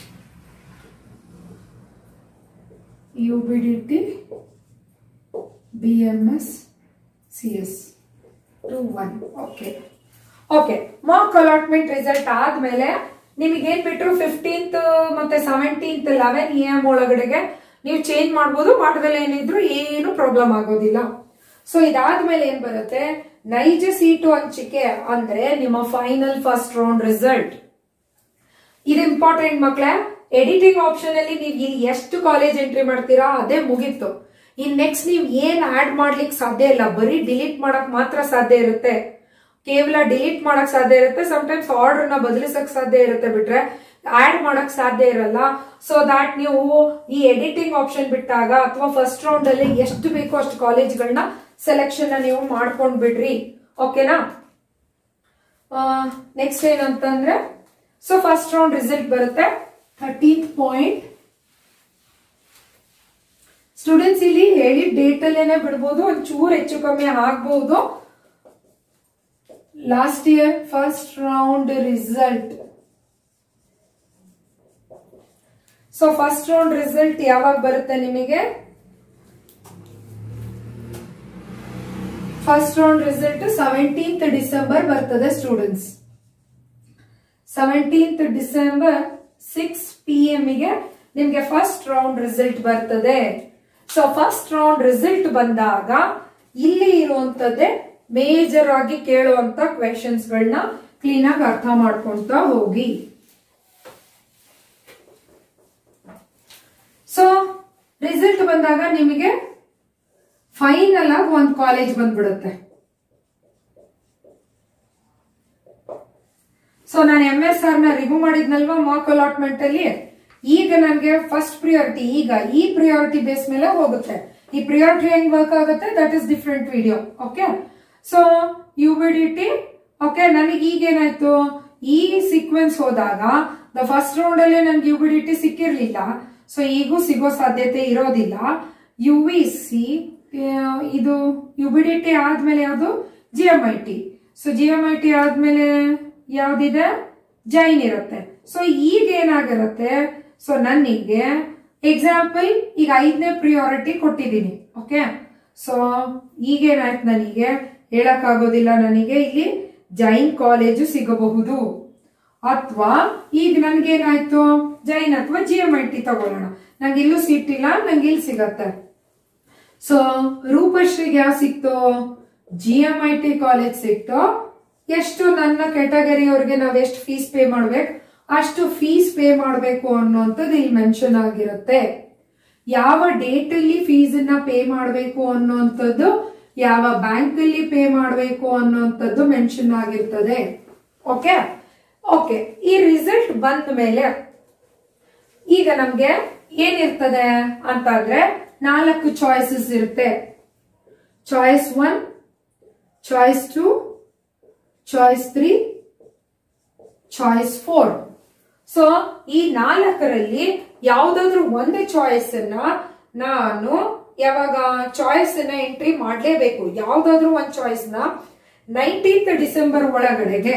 U B D T B M S C S two one okay okay mock allotment result ಆದ್ಮೇಲೆ ನಿಮಗೆ ಏನ್ ಬಿಟ್ರು ಫಿಫ್ಟೀನ್ತ್ ಮತ್ತೆ ಸೆವೆಂಟೀನ್ತ್ ಲೆವೆನ್ ಎ ಎಂ ಒಳಗಡೆಗೆ ನೀವು ಚೇಂಜ್ ಮಾಡ್ಬೋದು ಮಾಡದಲ್ಲಿ ಏನಿದ್ರು ಏನು ಪ್ರಾಬ್ಲಮ್ ಆಗೋದಿಲ್ಲ ಸೊ ಇದಾದ್ಮೇಲೆ ಏನ್ ಬರುತ್ತೆ ನೈಜ ಸೀಟು ಹಂಚಿಕೆ ಅಂದ್ರೆ ನಿಮ್ಮ ಫೈನಲ್ ಫಸ್ಟ್ ರೌಂಡ್ ರಿಸಲ್ಟ್ ಇದು ಇಂಪಾರ್ಟೆಂಟ್ ಮಕ್ಳೇ ಎಡಿಟಿಂಗ್ ಆಪ್ಷನ್ ಅಲ್ಲಿ ನೀವು ಇಲ್ಲಿ ಎಷ್ಟು ಕಾಲೇಜ್ ಎಂಟ್ರಿ ಮಾಡ್ತೀರಾ ಅದೇ ಮುಗೀತು ಇನ್ ನೆಕ್ಸ್ಟ್ ನೀವು ಏನ್ ಆಡ್ ಮಾಡ್ಲಿಕ್ಕೆ ಸಾಧ್ಯ ಇಲ್ಲ ಬರೀ ಡಿಲೀಟ್ ಮಾಡಕ್ ಮಾತ್ರ ಸಾಧ್ಯ ಇರುತ್ತೆ ಕೇವಲ ಡಿಲೀಟ್ ಮಾಡಕ್ ಸಾಧ್ಯ ಇರುತ್ತೆ ಸಮಟೈಮ್ಸ್ ಆರ್ಡರ್ ನ ಬದಲಿಸಕ್ ಸಾಧ್ಯ ಇರುತ್ತೆ ಬಿಟ್ರೆ ಆಡ್ ಮಾಡಕ್ ಸಾಧ್ಯ ಇರಲ್ಲ ಸೊ ದಾಟ್ ನೀವು ಈ ಎಡಿಟಿಂಗ್ ಆಪ್ಷನ್ ಬಿಟ್ಟಾಗ ಅಥವಾ ಫಸ್ಟ್ ರೌಂಡ್ ಅಲ್ಲಿ ಎಷ್ಟು ಬೇಕೋ ಅಷ್ಟು ಕಾಲೇಜ್ಗಳನ್ನ ಸೆಲೆಕ್ಷನ್ ನೀವು ಮಾಡ್ಕೊಂಡ್ ಬಿಡ್ರಿ ಓಕೆನಾ ನೆಕ್ಸ್ಟ್ ಏನಂತಂದ್ರೆ ಸೊ ಫಸ್ಟ್ ರೌಂಡ್ ರಿಸಲ್ಟ್ ಬರುತ್ತೆ ಥರ್ಟೀನ್ ಪಾಯಿಂಟ್ ಸ್ಟೂಡೆಂಟ್ಸ್ ಇಲ್ಲಿ ಹೇಳಿದ ಡೇಟ್ ಅಲ್ಲೇನೆ ಬಿಡ್ಬೋದು ಒಂಚೂರು ಹೆಚ್ಚು ಕಮ್ಮಿ ಆಗ್ಬಹುದು last year first round result so first round result ಯಾವಾಗ ಬರುತ್ತೆ ನಿಮಗೆ first round result seventeenth December ಬರ್ತದೆ students seventeenth December six P M ಗೆ ನಿಮ್ಗೆ ಫಸ್ಟ್ ರೌಂಡ್ ರಿಸಲ್ಟ್ ಬರ್ತದೆ ಸೊ ಫಸ್ಟ್ ರೌಂಡ್ ರಿಸಲ್ಟ್ ಬಂದಾಗ ಇಲ್ಲಿ ಇರುವಂತದ್ದೇ ಮೇಜರ್ ಆಗಿ ಕೇಳುವಂತ ಕ್ವೆಶನ್ಸ್ ಗಳನ್ನ ಕ್ಲೀನ್ ಆಗಿ ಅರ್ಥ ಮಾಡ್ಕೊಂತ ಹೋಗಿ ಸೊ ರಿಸಲ್ಟ್ ಬಂದಾಗ ನಿಮಗೆ ಫೈನಲ್ ಆಗಿ ಒಂದು ಕಾಲೇಜ್ ಬಂದ್ಬಿಡುತ್ತೆ ಸೊ ನಾನು ಎಂ ಎಸ್ ಆರ್ ನ ರಿಮೂವ್ ಮಾಡಿದ್ನಲ್ವಾ ಮಾರ್ಕ್ ಅಲಾಟ್ಮೆಂಟ್ ಅಲ್ಲಿ ಈಗ ನನಗೆ ಫಸ್ಟ್ ಪ್ರಿಯಾರಿಟಿ ಈಗ ಈ ಪ್ರಿಯಾರಿಟಿ ಬೇಸ್ ಮೇಲೆ ಹೋಗುತ್ತೆ ಈ ಪ್ರಿಯಾರಿಟಿ ಹೆಂಗ್ ವರ್ಕ್ ಆಗುತ್ತೆ that is different video okay so U B D T okay ನನಗೆ ಈಗ ಏನಾಯ್ತು ಈ ಸೀಕ್ವೆನ್ಸ್ ಹೋದಾಗ ದ ಫಸ್ಟ್ ರೌಂಡ್ ಅಲ್ಲಿ ನನ್ಗೆ ಯು ಬಿ ಡಿ ಟಿ ಸಿಕ್ಕಿರ್ಲಿಲ್ಲ ಸೊ ಈಗೂ ಸಿಗೋ ಸಾಧ್ಯತೆ ಇರೋದಿಲ್ಲ ಯು ವಿ ಸಿ ಇದು ಯು ಬಿ ಡಿ ಟಿ ಆದ್ಮೇಲೆ ಯಾವುದು G M I T so G M I T ಆದ್ಮೇಲೆ ಯಾವ್ದಿದೆ ಜೈನ್ ಇರುತ್ತೆ ಸೊ ಈಗ ಏನಾಗಿರುತ್ತೆ ಸೊ ನನಗೆ ಎಕ್ಸಾಂಪಲ್ ಈಗ ಐದನೇ ಪ್ರಿಯಾರಿಟಿ ಕೊಟ್ಟಿದ್ದೀನಿ ಓಕೆ ಸೊ ಈಗೇನಾಯ್ತು ನನಗೆ ಹೇಳಕ್ಕಾಗೋದಿಲ್ಲ ನನಗೆ ಇಲ್ಲಿ ಜೈನ್ ಕಾಲೇಜು ಸಿಗಬಹುದು ಅಥವಾ ಈಗ ನನ್ಗೇನಾಯ್ತು ಜೈನ್ ಅಥವಾ ಜಿ ಎಂ ಐ ಟಿ ತಗೊಳ್ಳೋಣ ನಂಗೆ ಇಲ್ಲೂ ಸೀಟ್ ಇಲ್ಲ ನಂಗೆ ಇಲ್ಲಿ ಸಿಗತ್ತೆ ಸೊ ರೂಪಶ್ರೀಗೆ ಯಾವ ಸಿಕ್ತು G M I T college ಸಿಕ್ತು ಎಷ್ಟು ನನ್ನ ಕ್ಯಾಟಗರಿ ಅವ್ರಿಗೆ ನಾವ್ ಎಷ್ಟು ಫೀಸ್ ಪೇ ಮಾಡ್ಬೇಕು ಅಷ್ಟು ಫೀಸ್ ಪೇ ಮಾಡಬೇಕು ಅನ್ನೋಂಥದ್ದು ಇಲ್ಲಿ ಮೆನ್ಷನ್ ಆಗಿರುತ್ತೆ ಯಾವ ಡೇಟ್ ಅಲ್ಲಿ ಫೀಸ್ ಅನ್ನ ಪೇ ಮಾಡಬೇಕು ಅನ್ನೋಂಥದ್ದು ಯಾವ ಬ್ಯಾಂಕ್ ಅಲ್ಲಿ ಪೇ ಮಾಡಬೇಕು ಅನ್ನೋಂಥದ್ದು ಮೆನ್ಷನ್ ಆಗಿರ್ತದೆ ಓಕೆ ಓಕೆ ಈ ರಿಸಲ್ಟ್ ಬಂದ ಮೇಲೆ ಈಗ ನಮ್ಗೆ ಏನಿರ್ತದೆ ಅಂತಂದ್ರೆ ನಾಲ್ಕು ಚಾಯ್ಸಸ್ ಇರುತ್ತೆ choice one choice two choice three choice four so ಈ ನಾಲ್ಕರಲ್ಲಿ ಯಾವ್ದಾದ್ರು ಒಂದು ಚಾಯ್ಸ್ ಅನ್ನ ನಾನು ಯಾವಾಗ ಚಾಯ್ಸ್ ಅನ್ನ ಎಂಟ್ರಿ ಮಾಡ್ಲೇಬೇಕು ಯಾವ್ದಾದ್ರು ಒಂದ್ ಚಾಯ್ಸ್ ನ ನೈನ್ಟೀನ್ತ್ ಡಿಸೆಂಬರ್ ಒಳಗಡೆಗೆ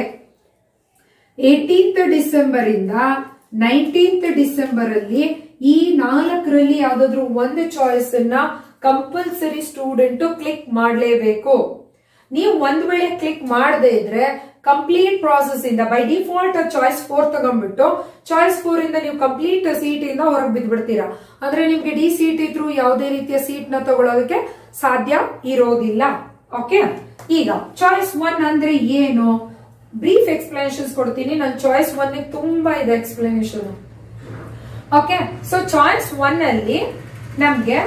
ಏಟೀನ್ತ್ ಡಿಸೆಂಬರ್ ಇಂದ ನೈನ್ಟೀನ್ತ್ ಡಿಸೆಂಬರ್ ಅಲ್ಲಿ ಈ ನಾಲ್ಕರಲ್ಲಿ ಯಾವ್ದಾದ್ರು ಒಂದು ಚಾಯ್ಸ್ ಅನ್ನ ಕಂಪಲ್ಸರಿ ಸ್ಟೂಡೆಂಟ್ ಕ್ಲಿಕ್ ಮಾಡಲೇಬೇಕು ನೀವು ಒಂದ್ ವೇಳೆ ಕ್ಲಿಕ್ ಮಾಡದೇ ಇದ್ರೆ ಕಂಪ್ಲೀಟ್ ಪ್ರಾಸೆಸ್ ಇಂದ ಬೈ ಡಿಫಾಲ್ಟ್ ಚಾಯ್ಸ್ ಫೋರ್ ತಗೊಂಡ್ಬಿಟ್ಟು ಚಾಯ್ಸ್ ಫೋರ್ ಇಂದ ನೀವು ಕಂಪ್ಲೀಟ್ ಸೀಟ್ ಇಂದ ಹೊರಗೆ ಬಿದ್ಬಿಡ್ತೀರಾ ಅಂದ್ರೆ ನಿಮ್ಗೆ ಡಿ ಸೀಟ್ ಇದ್ರು ಯಾವುದೇ ರೀತಿಯ ಸೀಟ್ ನ ತಗೊಳ್ಳೋದಕ್ಕೆ ಸಾಧ್ಯ ಇರೋದಿಲ್ಲ ಓಕೆ ಈಗ ಚಾಯ್ಸ್ ಒನ್ ಅಂದ್ರೆ ಏನು ಬ್ರೀಫ್ ಎಕ್ಸ್ಪ್ಲನೇಷನ್ಸ್ ಕೊಡ್ತೀನಿ ನನ್ನ ಚಾಯ್ಸ್ ಒನ್ ತುಂಬಾ ಇದೆ explanation okay so choice one ಅಲ್ಲಿ ನಮ್ಗೆ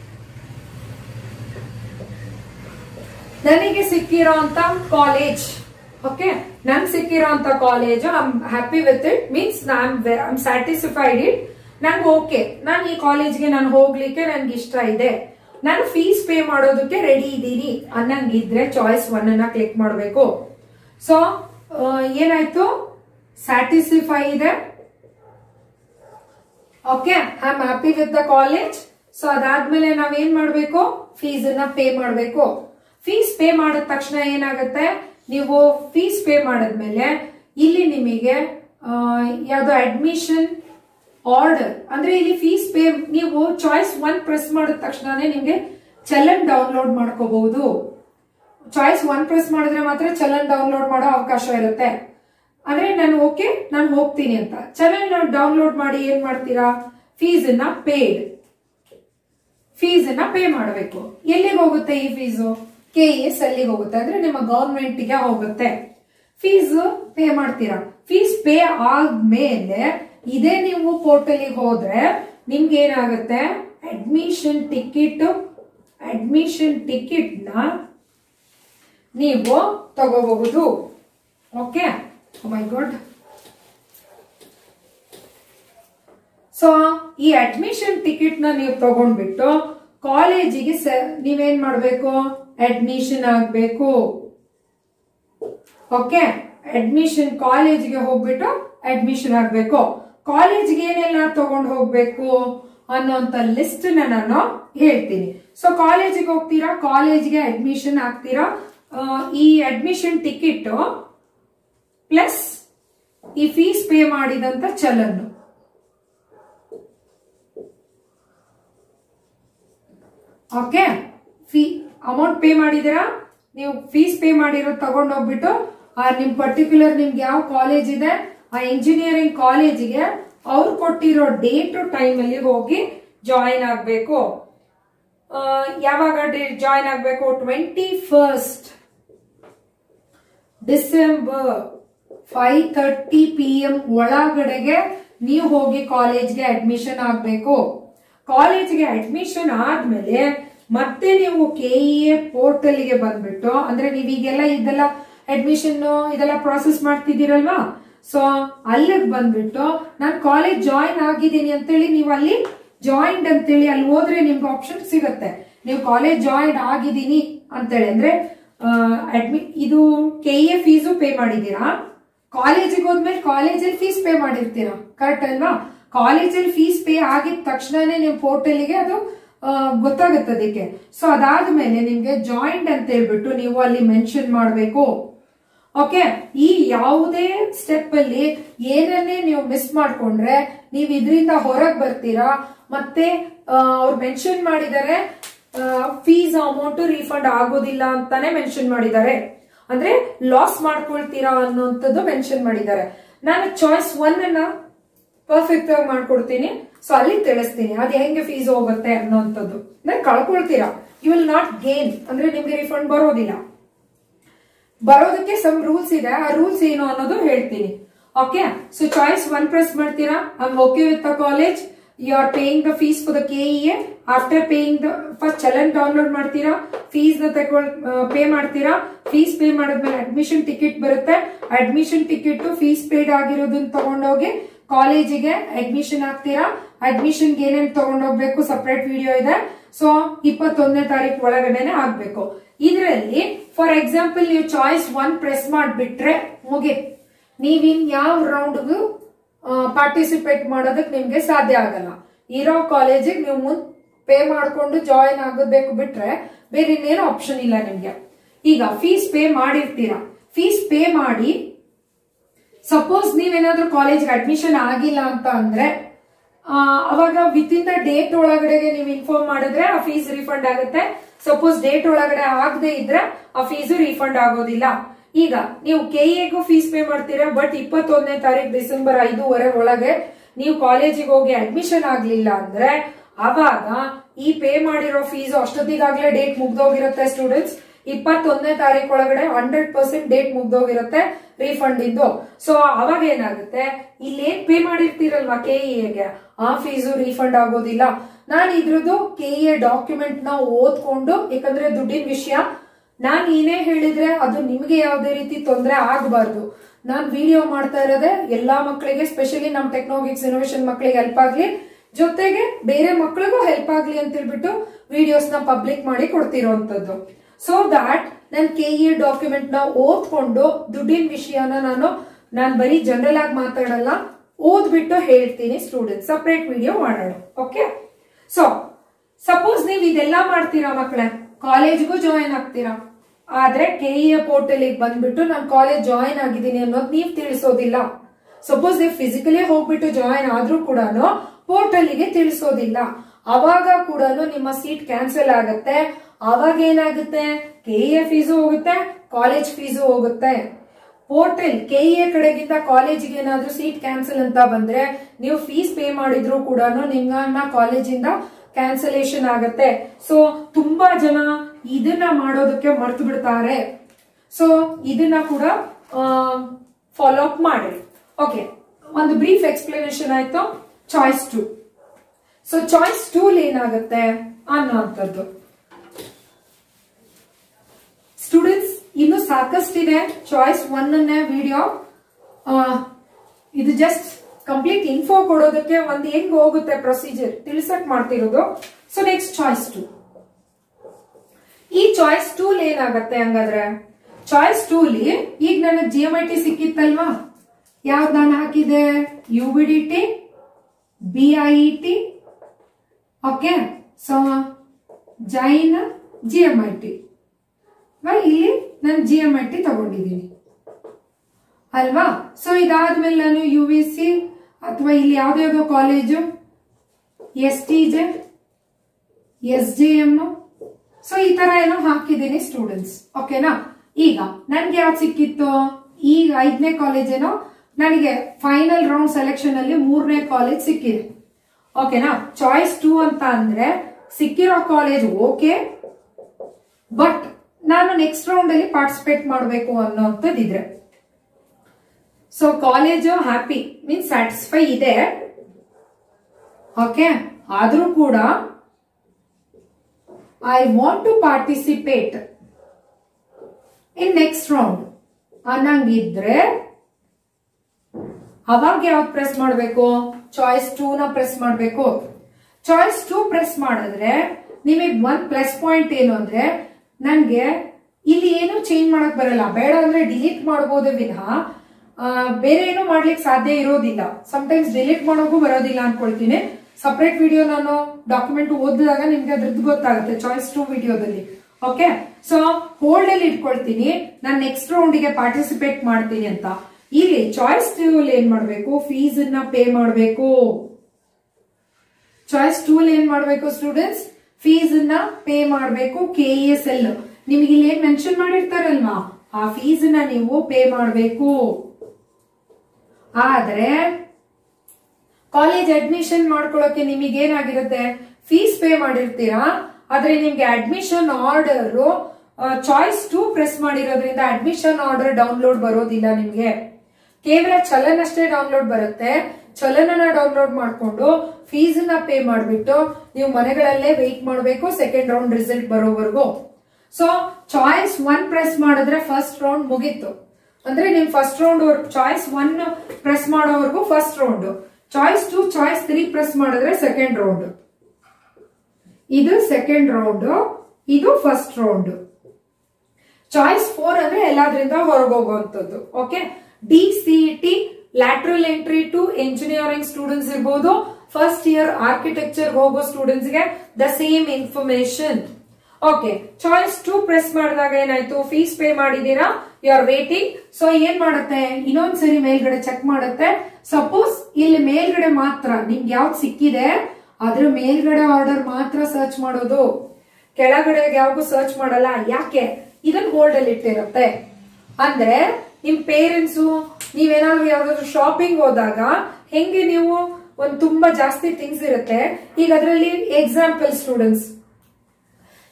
ನನಗೆ ಸಿಕ್ಕಿರೋಂತ ಕಾಲೇಜ್ ಓಕೆ ನನ್ಗೆ ಸಿಕ್ಕಿರೋಂತ college I happy with it means I'm satisfied it ನಂಗೆ ಓಕೆ ನಾನು ಈ ಕಾಲೇಜ್ಗೆ ನಾನು ಹೋಗ್ಲಿಕ್ಕೆ ನನ್ಗೆ ಇಷ್ಟ ಇದೆ ನಾನು ಫೀಸ್ ಪೇ ಮಾಡೋದಕ್ಕೆ ರೆಡಿ ಇದ್ದೀನಿ ಅನ್ನಂಗಿದ್ರೆ ಚಾಯ್ಸ್ ಒನ್ ಅನ್ನ ಕ್ಲಿಕ್ ಮಾಡಬೇಕು ಸೊ ಏನಾಯ್ತು ಸ್ಯಾಟಿಸ್ಫೈ ಇದೆ okay I am happy with the college so ಅದಾದ್ಮೇಲೆ ನಾವೇನ್ ಮಾಡ್ಬೇಕು ಫೀಸ್ ಅನ್ನ ಪೇ ಮಾಡ್ಬೇಕು ಫೀಸ್ ಪೇ ಮಾಡಿದ ತಕ್ಷಣ ಏನಾಗುತ್ತೆ ನೀವು ಫೀಸ್ ಪೇ ಮಾಡಿದ್ಮೇಲೆ ಇಲ್ಲಿ ನಿಮಗೆ ಯಾವ್ದು ಅಡ್ಮಿಷನ್ ಆರ್ಡರ್ ಅಂದ್ರೆ ಇಲ್ಲಿ ಫೀಸ್ ಪೇ ನೀವು ಚಾಯ್ಸ್ ಒನ್ ಪ್ರೆಸ್ ಮಾಡಿದ ತಕ್ಷಣನೇ ನಿಮ್ಗೆ ಚಲನ್ ಡೌನ್ಲೋಡ್ ಮಾಡ್ಕೋಬಹುದು ಚಾಯ್ಸ್ ಒನ್ ಪ್ರೆಸ್ ಮಾಡಿದ್ರೆ ಮಾತ್ರ ಚಲನ್ ಡೌನ್ಲೋಡ್ ಮಾಡೋ ಅವಕಾಶ ಇರುತ್ತೆ ಅಂದ್ರೆ ನಾನು ಓಕೆ ನಾನು ಹೋಗ್ತೀನಿ ಅಂತ ಚಲನ್ ಡೌನ್ಲೋಡ್ ಮಾಡಿ ಏನ್ ಮಾಡ್ತೀರಾ ಫೀಸ್ ಅನ್ನ ಪೇಡ್ ಫೀಸ್ ಅನ್ನ ಪೇ ಮಾಡಬೇಕು ಎಲ್ಲಿಗೆ ಹೋಗುತ್ತೆ ಈ ಫೀಸು ಕೆ ಎಸ್ ಅಲ್ಲಿಗೆ ಹೋಗುತ್ತೆ ಅಂದ್ರೆ ನಿಮ್ಮ ಗವರ್ಮೆಂಟ್ ಗೆ ಹೋಗುತ್ತೆ ಫೀಸ್ ಪೇ ಮಾಡ್ತೀರಾ ಫೀಸ್ ಪೇ ಆದ್ಮೇಲೆ ಇದೇ ನೀವು ಪೋರ್ಟಲ್ ಹೋದ್ರೆ ನಿಮ್ಗೆ ಏನಾಗುತ್ತೆ ಅಡ್ಮಿಷನ್ ಟಿಕೆಟ್ ಅಡ್ಮಿಷನ್ ಟಿಕೆಟ್ ನ ನೀವು ತಗೋಬಹುದು ಓಕೆ ಮೈ ಗಾಡ್ ಸೊ ಈ ಅಡ್ಮಿಷನ್ ಟಿಕೆಟ್ ನ ನೀವು ತಗೊಂಡ್ಬಿಟ್ಟು ಕಾಲೇಜಿಗೆ ನೀವೇನ್ ಮಾಡ್ಬೇಕು ಅಡ್ಮಿಷನ್ ಆಗ್ಬೇಕು ಓಕೆ ಅಡ್ಮಿಷನ್ ಕಾಲೇಜ್ಗೆ ಹೋಗ್ಬಿಟ್ಟು ಅಡ್ಮಿಷನ್ ಆಗ್ಬೇಕು ಕಾಲೇಜ್ಗೆ ಏನೆಲ್ಲ ತಗೊಂಡು ಹೋಗ್ಬೇಕು ಅನ್ನೋಂತ ಲಿಸ್ಟ್ ನಾನು ಹೇಳ್ತೀನಿ ಸೊ ಕಾಲೇಜಿಗೆ ಹೋಗ್ತೀರಾ ಕಾಲೇಜ್ಗೆ ಅಡ್ಮಿಷನ್ ಆಗ್ತೀರಾ ಆ, ಈ ಅಡ್ಮಿಷನ್ ಟಿಕೆಟ್ ಪ್ಲಸ್ ಈ ಫೀಸ್ ಪೇ ಮಾಡಿದಂತ ಚಲನ್ನು ಓಕೆ ಫೀ ಅಮೌಂಟ್ ಪೇ ಮಾಡಿದಿರಾ ನೀವು ಫೀಸ್ ಪೇ ಮಾಡಿರೋ ತಗೊಂಡು ಹೋಗ್ಬಿಟ್ಟು ಆ ನಿಮ್ ಪರ್ಟಿಕ್ಯುಲರ್ ನಿಮ್ಗೆ ಯಾವ ಕಾಲೇಜ್ ಇದೆ ಆ ಇಂಜಿನಿಯರಿಂಗ್ ಕಾಲೇಜಿಗೆ ಅವ್ರು ಕೊಟ್ಟಿರೋ ಡೇಟ್ ಟೈಮ್ ಅಲ್ಲಿ ಹೋಗಿ ಜಾಯಿನ್ ಆಗ್ಬೇಕು ಆ, ಯಾವಾಗ ಜಾಯಿನ್ ಆಗ್ಬೇಕು twenty first December five thirty P M ಒಳಗಡೆಗೆ ನೀವು ಹೋಗಿ ಕಾಲೇಜ್ಗೆ ಅಡ್ಮಿಷನ್ ಆಗ್ಬೇಕು ಕಾಲೇಜ್ಗೆ ಅಡ್ಮಿಷನ್ ಆದ್ಮೇಲೆ ಮತ್ತೆ ನೀವು ಕೆ ಇ ಎ ಪೋರ್ಟಲ್ಗೆ ಬಂದ್ಬಿಟ್ಟು ಅಂದ್ರೆ ನೀವು ಈಗೆಲ್ಲ ಇದೆಲ್ಲ ಅಡ್ಮಿಷನ್ ಇದೆಲ್ಲ ಪ್ರಾಸೆಸ್ ಮಾಡ್ತಿದ್ದೀರಲ್ವಾ ಸೊ ಅಲ್ಲಿಗೆ ಬಂದ್ಬಿಟ್ಟು ನಾನು ಕಾಲೇಜ್ ಜಾಯಿನ್ ಆಗಿದ್ದೀನಿ ಅಂತೇಳಿ ನೀವು ಅಲ್ಲಿ ಜಾಯಿಂಡ್ ಅಂತೇಳಿ ಅಲ್ಲಿ ಹೋದ್ರೆ ನಿಮ್ಗೆ ಆಪ್ಷನ್ ಸಿಗುತ್ತೆ ನೀವು ಕಾಲೇಜ್ ಜಾಯಿನ್ ಆಗಿದ್ದೀನಿ ಅಂತೇಳಿ ಅಂದ್ರೆ ಅಡ್ಮಿ ಇದು ಕೆ ಎ ಫೀಸು ಪೇ ಮಾಡಿದ್ದೀರಾ ಕಾಲೇಜಿಗೆ ಹೋದ್ಮೇಲೆ ಕಾಲೇಜಲ್ಲಿ ಫೀಸ್ ಪೇ ಮಾಡಿರ್ತೀರಾ ಕರೆಕ್ಟ್ ಅಲ್ವಾ ಕಾಲೇಜಲ್ಲಿ ಫೀಸ್ ಪೇ ಆಗಿದ ತಕ್ಷಣನೇ ನೀವು ಪೋರ್ಟಲ್ಗೆ ಅದು ಆ, ಗೊತ್ತಾಗುತ್ತೆ ಅದಕ್ಕೆ ಸೊ ಅದಾದ್ಮೇಲೆ ನಿಮ್ಗೆ ಜಾಯಿಂಟ್ ಅಂತ ಹೇಳ್ಬಿಟ್ಟು ನೀವು ಅಲ್ಲಿ ಮೆನ್ಷನ್ ಮಾಡಬೇಕು ಓಕೆ ಈ ಯಾವುದೇ ಸ್ಟೆಪ್ ಅಲ್ಲಿ ಏನನ್ನೇ ನೀವು ಮಿಸ್ ಮಾಡ್ಕೊಂಡ್ರೆ ನೀವು ಇದರಿಂದ ಹೊರಗೆ ಬರ್ತೀರಾ ಮತ್ತೆ ಅವ್ರು ಮೆನ್ಷನ್ ಮಾಡಿದ್ದಾರೆ ಫೀಸ್ ಅಮೌಂಟ್ ರೀಫಂಡ್ ಆಗೋದಿಲ್ಲ ಅಂತಾನೆ ಮೆನ್ಷನ್ ಮಾಡಿದ್ದಾರೆ ಅಂದ್ರೆ ಲಾಸ್ ಮಾಡ್ಕೊಳ್ತೀರಾ ಅನ್ನೋಂಥದ್ದು ಮೆನ್ಷನ್ ಮಾಡಿದ್ದಾರೆ ನಾನು ಚಾಯ್ಸ್ ಒನ್ ಅನ್ನ ಪರ್ಫೆಕ್ಟ್ ಆಗಿ ಮಾಡ್ಕೊಡ್ತೀನಿ ಸೊ ಅಲ್ಲಿ ತಿಳಿಸ್ತೀನಿ ಅದು ಹೆಂಗೆ ಫೀಸ್ ಹೋಗುತ್ತೆ ಅನ್ನೋಂಥದ್ದು ಅಂದ್ರೆ ಕಳ್ಕೊಳ್ತೀರಾ ಯು ವಿಲ್ ನಾಟ್ ಗೇನ್ ಅಂದ್ರೆ ನಿಮ್ಗೆ ರಿಫಂಡ್ ಬರೋದಿಲ್ಲ ಬರೋದಕ್ಕೆ ಸಮ್ ರೂಲ್ಸ್ ಇದೆ ಆ ರೂಲ್ಸ್ ಏನು ಅನ್ನೋದು ಹೇಳ್ತೀನಿ okay so choice one press ಮಾಡ್ತೀರಾ I'm okay with the college you are paying the fees for the K E A after paying the first challan download ಮಾಡ್ತೀರಾ ಫೀಸ್ ನ ತಗೊಳ್ ಪೇ ಮಾಡ್ತೀರಾ ಫೀಸ್ ಪೇ ಮಾಡಿದ್ಮೇಲೆ ಅಡ್ಮಿಷನ್ ಟಿಕೆಟ್ ಬರುತ್ತೆ admission ticket fees paid ಆಗಿರೋದನ್ನ ತಗೊಂಡೋಗಿ ಕಾಲೇಜಿಗೆ ಅಡ್ಮಿಷನ್ ಆಗ್ತೀರಾ ಅಡ್ಮಿಷನ್ ಏನೇನ್ ತಗೊಂಡೋಗ್ಬೇಕು ಸಪರೇಟ್ ವಿಡಿಯೋ ಇದೆ ಸೊ ಇಪ್ಪತ್ತೊಂದನೇ ತಾರೀಕು ಒಳಗಡೆನೆ ಆಗ್ಬೇಕು ಇದರಲ್ಲಿ ಫಾರ್ ಎಕ್ಸಾಂಪಲ್ ನೀವು ಚಾಯ್ಸ್ ಒನ್ ಪ್ರೆಸ್ ಮಾಡಿಬಿಟ್ರೆ ಮುಗಿ ನೀವಿನ್ ಯಾವ ರೌಂಡ್ಗೂ ಪಾರ್ಟಿಸಿಪೇಟ್ ಮಾಡೋದಕ್ಕೆ ನಿಮ್ಗೆ ಸಾಧ್ಯ ಆಗಲ್ಲ ಇರೋ ಕಾಲೇಜಿಗೆ ನೀವು ಮುಂದ್ ಪೇ ಮಾಡ್ಕೊಂಡು ಜಾಯಿನ್ ಆಗೋದ್ಬೇಕು ಬಿಟ್ರೆ ಬೇರೆ ಇನ್ನೇನು ಆಪ್ಷನ್ ಇಲ್ಲ ನಿಮ್ಗೆ ಈಗ ಫೀಸ್ ಪೇ ಮಾಡಿರ್ತೀರಾ ಫೀಸ್ ಪೇ ಮಾಡಿ ಸಪೋಸ್ ನೀವೇನಾದ್ರೂ ಕಾಲೇಜ್ಗೆ ಅಡ್ಮಿಷನ್ ಆಗಿಲ್ಲ ಅಂತ ಅಂದ್ರೆ ಆ, ಅವಾಗ ವಿತ್ ಇನ್ ದ ಡೇಟ್ ಒಳಗಡೆಗೆ ನೀವು ಇನ್ಫಾರ್ಮ್ ಮಾಡಿದ್ರೆ ಆ ಫೀಸ್ ರಿಫಂಡ್ ಆಗುತ್ತೆ ಸಪೋಸ್ ಡೇಟ್ ಒಳಗಡೆ ಆಗದೆ ಇದ್ರೆ ಆ ಫೀಸ್ ರಿಫಂಡ್ ಆಗೋದಿಲ್ಲ ಈಗ ನೀವು ಕೆ ಎಗೂ ಫೀಸ್ ಪೇ ಮಾಡ್ತೀರಾ ಬಟ್ ಇಪ್ಪತ್ತೊಂದನೇ ತಾರೀಕು ಡಿಸೆಂಬರ್ ಐದೂವರೆ ಒಳಗೆ ನೀವು ಕಾಲೇಜಿಗೆ ಹೋಗಿ ಅಡ್ಮಿಷನ್ ಆಗ್ಲಿಲ್ಲ ಅಂದ್ರೆ ಅವಾಗ ಈ ಪೇ ಮಾಡಿರೋ ಫೀಸ್ ಅಷ್ಟೊತ್ತಿಗಾಗ್ಲೇ ಡೇಟ್ ಮುಗ್ದೋಗಿರುತ್ತೆ ಸ್ಟೂಡೆಂಟ್ಸ್ ಇಪ್ಪತ್ತೊಂದನೇ ತಾರೀಕು ಒಳಗಡೆ ಹಂಡ್ರೆಡ್ ಪರ್ಸೆಂಟ್ ಡೇಟ್ ಮುಗ್ದೋಗಿರುತ್ತೆ ರೀಫಂಡ್ ಇಂದು ಸೊ ಅವಾಗ ಏನಾಗುತ್ತೆ ಇಲ್ಲಿ ಏನ್ ಪೇ ಮಾಡಿರ್ತೀರಲ್ವಾ ಕೆ ಗೆ ಆ ಫೀಸು ರೀಫಂಡ್ ಆಗೋದಿಲ್ಲ ನಾನು ಇದ್ರದ್ದು ಕೆ ಎ ಡಾಕ್ಯುಮೆಂಟ್ ನ ಓದ್ಕೊಂಡು ಯಾಕಂದ್ರೆ ದುಡ್ಡಿನ ವಿಷಯ ನಾನ್ ಏನೇ ಹೇಳಿದ್ರೆ ಅದು ನಿಮ್ಗೆ ಯಾವುದೇ ರೀತಿ ತೊಂದರೆ ಆಗಬಾರ್ದು ನಾನ್ ವಿಡಿಯೋ ಮಾಡ್ತಾ ಇರೋದೇ ಎಲ್ಲಾ ಮಕ್ಕಳಿಗೆ ಸ್ಪೆಷಲಿ ನಮ್ ಟೆಕ್ನಾಲಜಿಕ್ಸ್ ಇನೋವೇಷನ್ ಮಕ್ಕಳಿಗೆ ಹೆಲ್ಪ್ ಆಗ್ಲಿ ಜೊತೆಗೆ ಬೇರೆ ಮಕ್ಕಳಿಗೂ ಹೆಲ್ಪ್ ಆಗ್ಲಿ ಅಂತ ಹೇಳ್ಬಿಟ್ಟು ವಿಡಿಯೋಸ್ ನ ಪಬ್ಲಿಕ್ ಮಾಡಿ ಕೊಡ್ತಿರೋಂಥದ್ದು ಸೊ ದಾಟ್ ನಾನು ಕೆ ಇ ಡಾಕ್ಯುಮೆಂಟ್ ನ ಓದ್ಕೊಂಡು ದುಡ್ಡಿನ ವಿಷಯನ ನಾನು ನಾನು ಬರೀ ಜನರಲ್ ಆಗಿ ಮಾತಾಡಲ್ಲ ಓದ್ಬಿಟ್ಟು ಹೇಳ್ತೀನಿ ಸ್ಟೂಡೆಂಟ್ ಸಪ್ರೇಟ್ ವಿಡಿಯೋ ಮಾಡೋಣ ಓಕೆ ಸೊ ಸಪೋಸ್ ನೀವು ಇದೆಲ್ಲ ಮಾಡ್ತೀರಾ ಮಕ್ಕಳೇ ಕಾಲೇಜ್ಗೂ ಜಾಯಿನ್ ಆಗ್ತೀರಾ ಆದ್ರೆ ಕೆ ಇ ಪೋರ್ಟಲ್ ಬಂದ್ಬಿಟ್ಟು ನಾನು ಕಾಲೇಜ್ ಜಾಯಿನ್ ಆಗಿದ್ದೀನಿ ಅನ್ನೋದು ನೀವು ತಿಳಿಸೋದಿಲ್ಲ ಸಪೋಸ್ ನೀವು ಫಿಸಿಕಲಿ ಹೋಗ್ಬಿಟ್ಟು ಜಾಯಿನ್ ಆದ್ರೂ ಕೂಡ ಪೋರ್ಟಲ್ಗೆ ತಿಳಿಸೋದಿಲ್ಲ ಅವಾಗ ಕೂಡ ನಿಮ್ಮ ಸೀಟ್ ಕ್ಯಾನ್ಸಲ್ ಆಗುತ್ತೆ ಅವಾಗ ಏನಾಗುತ್ತೆ ಕೆ ಎ ಫೀಸು ಹೋಗುತ್ತೆ ಕಾಲೇಜ್ ಫೀಸು ಹೋಗುತ್ತೆ ಪೋರ್ಟಲ್ ಕೆ ಎ ಕಡೆಗಿಂದ ಕಾಲೇಜಿಗೆ ಏನಾದ್ರೂ ಸೀಟ್ ಕ್ಯಾನ್ಸಲ್ ಅಂತ ಬಂದ್ರೆ ನೀವು ಫೀಸ್ ಪೇ ಮಾಡಿದ್ರು ಕೂಡ ನಿಮ್ಮನ್ನ ಕಾಲೇಜಿಂದ ಕ್ಯಾನ್ಸಲೇಷನ್ ಆಗತ್ತೆ ಸೊ ತುಂಬಾ ಜನ ಇದನ್ನ ಮಾಡೋದಕ್ಕೆ ಮರ್ತು ಬಿಡ್ತಾರೆ ಸೊ ಇದನ್ನ ಕೂಡ ಫಾಲೋ ಅಪ್ ಮಾಡಿ ಓಕೆ ಒಂದು ಬ್ರೀಫ್ ಎಕ್ಸ್ಪ್ಲನೇಷನ್ ಆಯ್ತು ಚಾಯ್ಸ್ ಟು ಸೊ ಚಾಯ್ಸ್ ಟೂಲ್ ಏನಾಗುತ್ತೆ ಅನ್ನೋಂಥದ್ದು ಸ್ಟೂಡೆಂಟ್ಸ್ ಇನ್ನು ಸಾಕಷ್ಟಿದೆ ಚಾಯ್ಸ್ ಒನ್ ಅನ್ನೇ ವಿಡಿಯೋ ಇದು ಜಸ್ಟ್ ಕಂಪ್ಲೀಟ್ ಇನ್ಫೋ ಕೊಡೋದಕ್ಕೆ ಒಂದು ಹೆಂಗ್ ಹೋಗುತ್ತೆ ಪ್ರೊಸೀಜರ್ ತಿಳಿಸಕ್ ಮಾಡ್ತಿರೋದು ಸೊ ನೆಕ್ಸ್ಟ್ ಚಾಯ್ಸ್ ಟು ಈ ಚಾಯ್ಸ್ ಟೂಲ್ ಏನಾಗತ್ತೆ ಹಂಗಾದ್ರೆ ಚಾಯ್ಸ್ ಟೂಲ್ ಈಗ ನನಗೆ ಜಿ ಎಂ ಐ ಟಿ ಸಿಕ್ಕಿತ್ತಲ್ವಾ ಯಾವ್ದು ನಾನು ಹಾಕಿದೆ U B D T B I E T okay so Jain G M I T ಇಲ್ಲಿ ನಾನು ಜಿ ಎಂ ಐ ಟಿ ತಗೊಂಡಿದ್ದೀನಿ ಅಲ್ವಾ ಸೊ ಇದಾದ್ಮೇಲೆ ನಾನು ಯು ವಿ ಸಿ ಅಥವಾ ಇಲ್ಲಿ ಯಾವ್ದಾವ್ದೋ college S T J S J M so ಈ ತರ ಏನೋ ಹಾಕಿದ್ದೀನಿ ಸ್ಟೂಡೆಂಟ್ಸ್ ಓಕೆನಾ ಈಗ ನನ್ಗೆ ಯಾವ್ದು ಸಿಕ್ಕಿತ್ತು ಈಗ ಐದನೇ ಕಾಲೇಜ್ ಏನೋ ನನಗೆ ಫೈನಲ್ ರೌಂಡ್ ಸೆಲೆಕ್ಷನ್ ಅಲ್ಲಿ ಮೂರನೇ ಕಾಲೇಜ್ ಸಿಕ್ಕಿದೆ ಓಕೆನಾ ಚಾಯ್ಸ್ ಟೂ ಅಂತ ಅಂದ್ರೆ ಸಿಕ್ಕಿರೋ ಕಾಲೇಜ್ ಓಕೆ ಬಟ್ ನಾನು ನೆಕ್ಸ್ಟ್ ರೌಂಡ್ ಅಲ್ಲಿ ಪಾರ್ಟಿಸಿಪೇಟ್ ಮಾಡಬೇಕು ಅನ್ನೋಂಥದ್ದಿದ್ರೆ so college happy means satisfy ಇದೆ ಓಕೆ ಆದ್ರೂ ಕೂಡ I want to participate in next round ಅನ್ನಂಗಿದ್ರೆ ಅವಾಗ ಯಾವ್ದು ಪ್ರೆಸ್ ಮಾಡಬೇಕು ಚಾಯ್ಸ್ ಟೂ ನ ಪ್ರೆಸ್ ಮಾಡಬೇಕು ಚಾಯ್ಸ್ ಟೂ ಪ್ರೆಸ್ ಮಾಡಿದ್ರೆ ನಿಮಗೆ ಒಂದ್ ಪ್ಲಸ್ ಪಾಯಿಂಟ್ ಏನು ಅಂದ್ರೆ ನನ್ಗೆ ಇಲ್ಲಿ ಏನು ಚೇಂಜ್ ಮಾಡಕ್ ಬರಲ್ಲ ಬೇಡ ಅಂದ್ರೆ ಡಿಲೀಟ್ ಮಾಡಬಹುದು ವಿನಃ ಆ, ಬೇರೆ ಏನು ಮಾಡ್ಲಿಕ್ಕೆ ಸಾಧ್ಯ ಇರೋದಿಲ್ಲ ಸಮಟೈಮ್ಸ್ ಡಿಲೀಟ್ ಮಾಡೋಕ್ಕೂ ಬರೋದಿಲ್ಲ ಅನ್ಕೊಳ್ತೀನಿ ಸಪರೇಟ್ ವಿಡಿಯೋ ನಾನು ಡಾಕ್ಯುಮೆಂಟ್ ಓದಿದಾಗ ನಿಮ್ಗೆ ಅದ್ರದ್ದು ಗೊತ್ತಾಗುತ್ತೆ ಚಾಯ್ಸ್ ಟೂ ವಿಡಿಯೋದಲ್ಲಿ ಓಕೆ ಸೊ ಹೋಲ್ಡ್ ಅಲ್ಲಿ ಇಟ್ಕೊಳ್ತೀನಿ ನಾನು ನೆಕ್ಸ್ಟ್ ರೌಂಡಿಗೆ ಪಾರ್ಟಿಸಿಪೇಟ್ ಮಾಡ್ತೀನಿ ಅಂತ ಇಲ್ಲಿ ಚಾಯ್ಸ್ ಟೂಲ್ ಏನ್ ಮಾಡ್ಬೇಕು ಫೀಸ್ ಅನ್ನ ಪೇ ಮಾಡಬೇಕು ಚಾಯ್ಸ್ ಟೂಲ್ ಏನ್ ಮಾಡ್ಬೇಕು ಸ್ಟೂಡೆಂಟ್ಸ್ ಫೀಸ್ ಅನ್ನ ಪೇ ಮಾಡಬೇಕು ಕೆ ಎಸ್ ಎಲ್ ನಿಮಗೆ ಇಲ್ಲಿ ಏನ್ ಮೆನ್ಷನ್ ಮಾಡಿರ್ತಾರಲ್ವಾ ಆ ಫೀಸ್ ನ ನೀವು ಪೇ ಮಾಡಬೇಕು ಆದ್ರೆ ಕಾಲೇಜ್ ಅಡ್ಮಿಷನ್ ಮಾಡ್ಕೊಳ್ಳೋಕೆ ನಿಮಗೆ ಏನಾಗಿರುತ್ತೆ ಫೀಸ್ ಪೇ ಮಾಡಿರ್ತೀರಾ ಆದ್ರೆ ನಿಮ್ಗೆ admission order choice two press ಮಾಡಿರೋದ್ರಿಂದ ಅಡ್ಮಿಷನ್ ಆರ್ಡರ್ ಡೌನ್ಲೋಡ್ ಬರೋದಿಲ್ಲ ನಿಮ್ಗೆ ಕೇವಲ ಚಲನ್ ಅಷ್ಟೇ ಡೌನ್ಲೋಡ್ ಬರುತ್ತೆ ಚಲನನ ಡೌನ್ಲೋಡ್ ಮಾಡ್ಕೊಂಡು ಫೀಸ್ ನ ಪೇ ಮಾಡ್ಬಿಟ್ಟು ನೀವು ಮನೆಗಳಲ್ಲೇ ವೆಯ್ಟ್ ಮಾಡಬೇಕು ಸೆಕೆಂಡ್ ರೌಂಡ್ ರಿಸಲ್ಟ್ ಬರೋವರೆಗೂ ಸೊ ಚಾಯ್ಸ್ ಒನ್ ಪ್ರೆಸ್ ಮಾಡಿದ್ರೆ ಫಸ್ಟ್ ರೌಂಡ್ ಮುಗೀತು ಅಂದ್ರೆ ನಿಮ್ first round choice one press ಮಾಡೋವರೆಗೂ first round choice two choice three press ಮಾಡಿದ್ರೆ ಸೆಕೆಂಡ್ ರೌಂಡ್ ಇದು ಸೆಕೆಂಡ್ ರೌಂಡ್ ಇದು ಫಸ್ಟ್ ರೌಂಡ್ ಚಾಯ್ಸ್ ಫೋರ್ ಅಂದ್ರೆ ಎಲ್ಲಾದ್ರಿಂದ ಹೊರಗೋಗುವಂತದ್ದು okay D C T lateral entry to engineering students ಇರ್ಬೋದು ಫಸ್ಟ್ ಇಯರ್ ಆರ್ಕಿಟೆಕ್ಚರ್ ಹೋಗೋ students ಗೆ the same information okay choice two press ಮಾಡಿದಾಗ ಏನಾಯ್ತು ಫೀಸ್ ಪೇ ಮಾಡಿದೀರಾ ಯು ಆರ್ ವೇಟಿಂಗ್ ಸೊ ಏನ್ ಮಾಡುತ್ತೆ ಇನ್ನೊಂದ್ಸರಿ ಮೇಲ್ಗಡೆ ಚೆಕ್ ಮಾಡುತ್ತೆ ಸಪೋಸ್ ಇಲ್ಲಿ ಮೇಲ್ಗಡೆ ಮಾತ್ರ ನಿಮ್ಗೆ ಯಾವ್ದು ಸಿಕ್ಕಿದೆ ಅದ್ರ ಮೇಲ್ಗಡೆ ಆರ್ಡರ್ ಮಾತ್ರ ಸರ್ಚ್ ಮಾಡೋದು ಕೆಳಗಡೆ ಯಾವಾಗೂ ಸರ್ಚ್ ಮಾಡಲ್ಲ ಯಾಕೆ ಇದನ್ನ ಹೋಲ್ಡ್ ಅಲ್ಲಿ ಇಟ್ಟಿರುತ್ತೆ ಅಂದ್ರೆ ನಿಮ್ ಪೇರೆಂಟ್ಸು ನೀವೇನಾದ್ರೂ ಯಾವ್ದಾದ್ರು ಶಾಪಿಂಗ್ ಹೋದಾಗ ಹೆಂಗೆ ನೀವು ಒಂದ್ ತುಂಬಾ ಜಾಸ್ತಿ ಥಿಂಗ್ಸ್ ಇರುತ್ತೆ ಈಗ ಅದರಲ್ಲಿ ಎಕ್ಸಾಂಪಲ್ ಸ್ಟೂಡೆಂಟ್ಸ್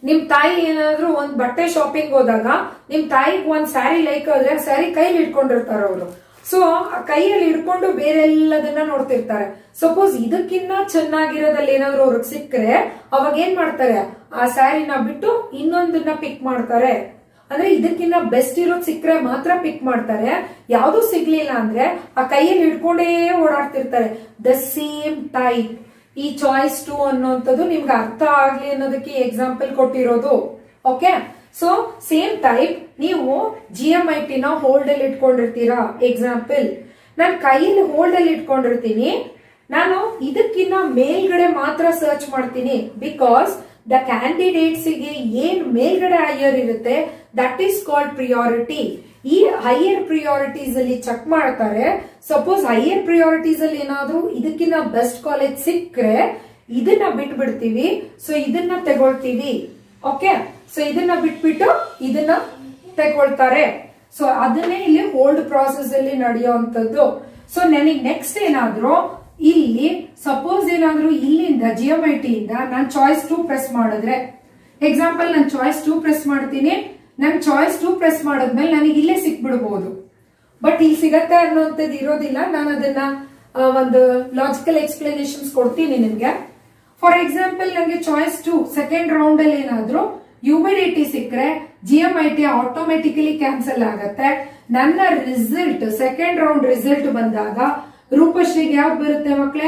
ನಿಮ್ ತಾಯಿ ಏನಾದ್ರು ಒಂದ್ ಬಟ್ಟೆ ಶಾಪಿಂಗ್ ಹೋದಾಗ ನಿಮ್ ತಾಯಿಗ್ ಒಂದ್ ಸ್ಯಾರಿ ಲೈಕ್ ಆದ್ರೆ ಸ್ಯಾರಿ ಕೈಲಿ ಇಟ್ಕೊಂಡಿರ್ತಾರ ಅವರು ಸೊ ಆ ಕೈಯಲ್ಲಿ ಹಿಡ್ಕೊಂಡು ಬೇರೆ ಎಲ್ಲದನ್ನ ನೋಡ್ತಿರ್ತಾರೆ ಸಪೋಸ್ ಇದಕ್ಕಿನ್ನ ಚೆನ್ನಾಗಿರೋದಲ್ಲಿ ಏನಾದ್ರು ಅವ್ರಿಗೆ ಸಿಕ್ಕರೆ ಅವಾಗ ಏನ್ ಮಾಡ್ತಾರೆ ಆ ಸ್ಯಾರಿನ ಬಿಟ್ಟು ಇನ್ನೊಂದನ್ನ ಪಿಕ್ ಮಾಡ್ತಾರೆ ಅಂದ್ರೆ ಇದಕ್ಕಿನ್ನ ಬೆಸ್ಟ್ ಇರೋದ್ ಸಿಕ್ಕರೆ ಮಾತ್ರ ಪಿಕ್ ಮಾಡ್ತಾರೆ ಯಾವ್ದು ಸಿಗ್ಲಿಲ್ಲ ಅಂದ್ರೆ ಆ ಕೈಯಲ್ಲಿ ಹಿಡ್ಕೊಂಡೇ ಓಡಾಡ್ತಿರ್ತಾರೆ ದ ಸೇಮ್ ಟೈಪ್ ಈ ಚಾಯ್ಸ್ ಟು ಅನ್ನೋಂಥದ್ದು ನಿಮ್ಗೆ ಅರ್ಥ ಆಗ್ಲಿ ಅನ್ನೋದಕ್ಕೆ ಎಕ್ಸಾಂಪಲ್ ಕೊಟ್ಟಿರೋದು ಓಕೆ ಸೊ ಸೇಮ್ ಟೈಪ್ ನೀವು ಜಿ ಎಂ ಐ ಟಿನ ಹೋಲ್ಡ್ ಅಲ್ಲಿ ಇಟ್ಕೊಂಡಿರ್ತೀರಾ ಎಕ್ಸಾಂಪಲ್ ನಾನು ಕೈಯಲ್ಲಿ ಹೋಲ್ಡ್ ಅಲ್ಲಿ ಇಟ್ಕೊಂಡಿರ್ತೀನಿ ನಾನು ಇದಕ್ಕಿನ್ನ ಮೇಲ್ಗಡೆ ಮಾತ್ರ ಸರ್ಚ್ ಮಾಡ್ತೀನಿ ಬಿಕಾಸ್ ದ ಕ್ಯಾಂಡಿಡೇಟ್ಸ್ ಗೆ ಏನ್ ಮೇಲ್ಗಡೆ ಹೈಯರ್ ಇರುತ್ತೆ ದಟ್ ಈಸ್ ಕಾಲ್ಡ್ ಪ್ರಿಯಾರಿಟಿ ಈ ಹೈಯರ್ ಪ್ರಿಯಾರಿಟೀಸ್ ಅಲ್ಲಿ ಚೆಕ್ ಮಾಡ್ತಾರೆ ಸಪೋಸ್ ಹೈಯರ್ ಪ್ರಿಯಾರಿಟೀಸ್ ಅಲ್ಲಿ ಏನಾದ್ರೂ ಇದಕ್ಕಿನ್ನ ಬೆಸ್ಟ್ ಕಾಲೇಜ್ ಸಿಕ್ಕರೆ ಇದನ್ನ ಬಿಟ್ಬಿಡ್ತೀವಿ ಸೊ ಇದನ್ನ ತಗೊಳ್ತೀವಿ ಓಕೆ ಸೊ ಇದನ್ನ ಬಿಟ್ಬಿಟ್ಟು ಇದನ್ನ ತಗೊಳ್ತಾರೆ ಸೊ ಅದನ್ನೇ ಇಲ್ಲಿ ಹೋಲ್ಡ್ ಪ್ರಾಸೆಸ್ ಅಲ್ಲಿ ನಡೆಯುವಂತದ್ದು ಸೊ ನನಗೆ ನೆಕ್ಸ್ಟ್ ಏನಾದ್ರೂ ಇಲ್ಲಿ ಸಪೋಸ್ ಏನಾದ್ರೂ ಇಲ್ಲಿಂದ ಜಿಯೋಮೈಟಿ ಇಂದ ನಾನು ಚಾಯ್ಸ್ ಟು ಪ್ರೆಸ್ ಮಾಡಿದ್ರೆ ಎಕ್ಸಾಂಪಲ್ ನಾನು ಚಾಯ್ಸ್ ಟು ಪ್ರೆಸ್ ಮಾಡ್ತೀನಿ ನಾನು ಚಾಯ್ಸ್ ಟು ಪ್ರೆಸ್ ಮಾಡಿದ್ಮೇಲೆ ನನಗೆ ಇಲ್ಲೇ ಸಿಕ್ಬಿಡ್ಬೋದು ಬಟ್ ಇಲ್ಲಿ ಸಿಗತ್ತೆ ಅನ್ನೋಂಥದ್ದು ಇರೋದಿಲ್ಲ ನಾನು ಅದನ್ನ ಆ, ಒಂದು ಲಾಜಿಕಲ್ ಎಕ್ಸ್ಪ್ಲನೇಷನ್ಸ್ ಕೊಡ್ತೀನಿ ನಿಮ್ಗೆ ಫಾರ್ ಎಕ್ಸಾಂಪಲ್ ನನಗೆ ಚಾಯ್ಸ್ ಟು ಸೆಕೆಂಡ್ ರೌಂಡ್ ಅಲ್ಲಿ ಏನಾದ್ರೂ ಯುಮಿಡಿಟಿ ಸಿಕ್ಕರೆ G M I T automatically cancel ಆಗತ್ತೆ ನನ್ನ ರಿಸಲ್ಟ್ ಸೆಕೆಂಡ್ ರೌಂಡ್ ರಿಸಲ್ಟ್ ಬಂದಾಗ ರೂಪಶ್ರೀಗೆ ಯಾವ್ದು ಬರುತ್ತೆ ಮಕ್ಳೇ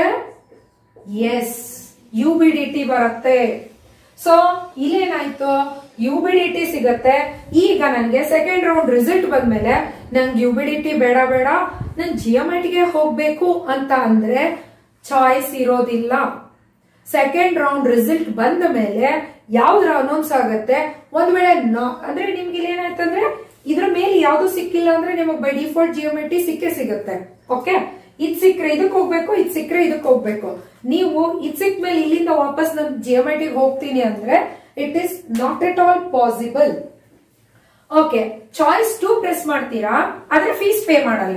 yes U B D T ಬರುತ್ತೆ ಸೊ ಇಲ್ಲೇನಾಯ್ತು ಯು ಬಿ ಡಿ ಟಿ ಸಿಗತ್ತೆ ಈಗ ನನ್ಗೆ ಸೆಕೆಂಡ್ ರೌಂಡ್ ರಿಸಲ್ಟ್ ಬಂದ್ಮೇಲೆ ನಂಗೆ ಯು ಬಿ ಡಿ ಟಿ ಬೇಡ ಬೇಡ ನನ್ ಜಿ ಎಂ ಐ ಟಿಗೆ ಹೋಗ್ಬೇಕು ಅಂತ ಅಂದ್ರೆ ಚಾಯ್ಸ್ ಇರೋದಿಲ್ಲ ಸೆಕೆಂಡ್ ರೌಂಡ್ ರಿಸಲ್ಟ್ ಬಂದ ಮೇಲೆ ಯಾವ್ದ್ರ ಅನೌನ್ಸ್ ಆಗತ್ತೆ ಒಂದ್ ವೇಳೆ ನಾ- ಅಂದ್ರೆ ನಿಮ್ಗೆ ಇಲ್ಲಿ ಏನಾಯ್ತಂದ್ರೆ ಇದ್ರ ಮೇಲೆ ಯಾವ್ದು ಸಿಕ್ಕಿಲ್ಲ ಅಂದ್ರೆ ನಿಮಗೆ ಬೈ ಡಿಫಾಲ್ಟ್ ಜಿಯೋಮೆಟ್ರಿ ಸಿಕ್ಕೇ ಸಿಗುತ್ತೆ ಓಕೆ ಇದ್ ಸಿಕ್ಕ್ರೆ ಇದಕ್ ಹೋಗ್ಬೇಕು ಇದ್ ಸಿಕ್ಕ್ರೆ ಇದಕ್ ಹೋಗ್ಬೇಕು ನೀವು ಇದ್ ಸಿಕ್ ಮೇಲೆ ಇಲ್ಲಿಂದ ವಾಪಸ್ ನನ್ ಜಿಯೋಮೆಟ್ರಿಗೆ ಹೋಗ್ತೀನಿ ಅಂದ್ರೆ it is not at all possible okay choice two press ಮಾಡ್ತೀರಾ ಆದ್ರೆ ಫೀಸ್ ಪೇ ಮಾಡಲ್ಲ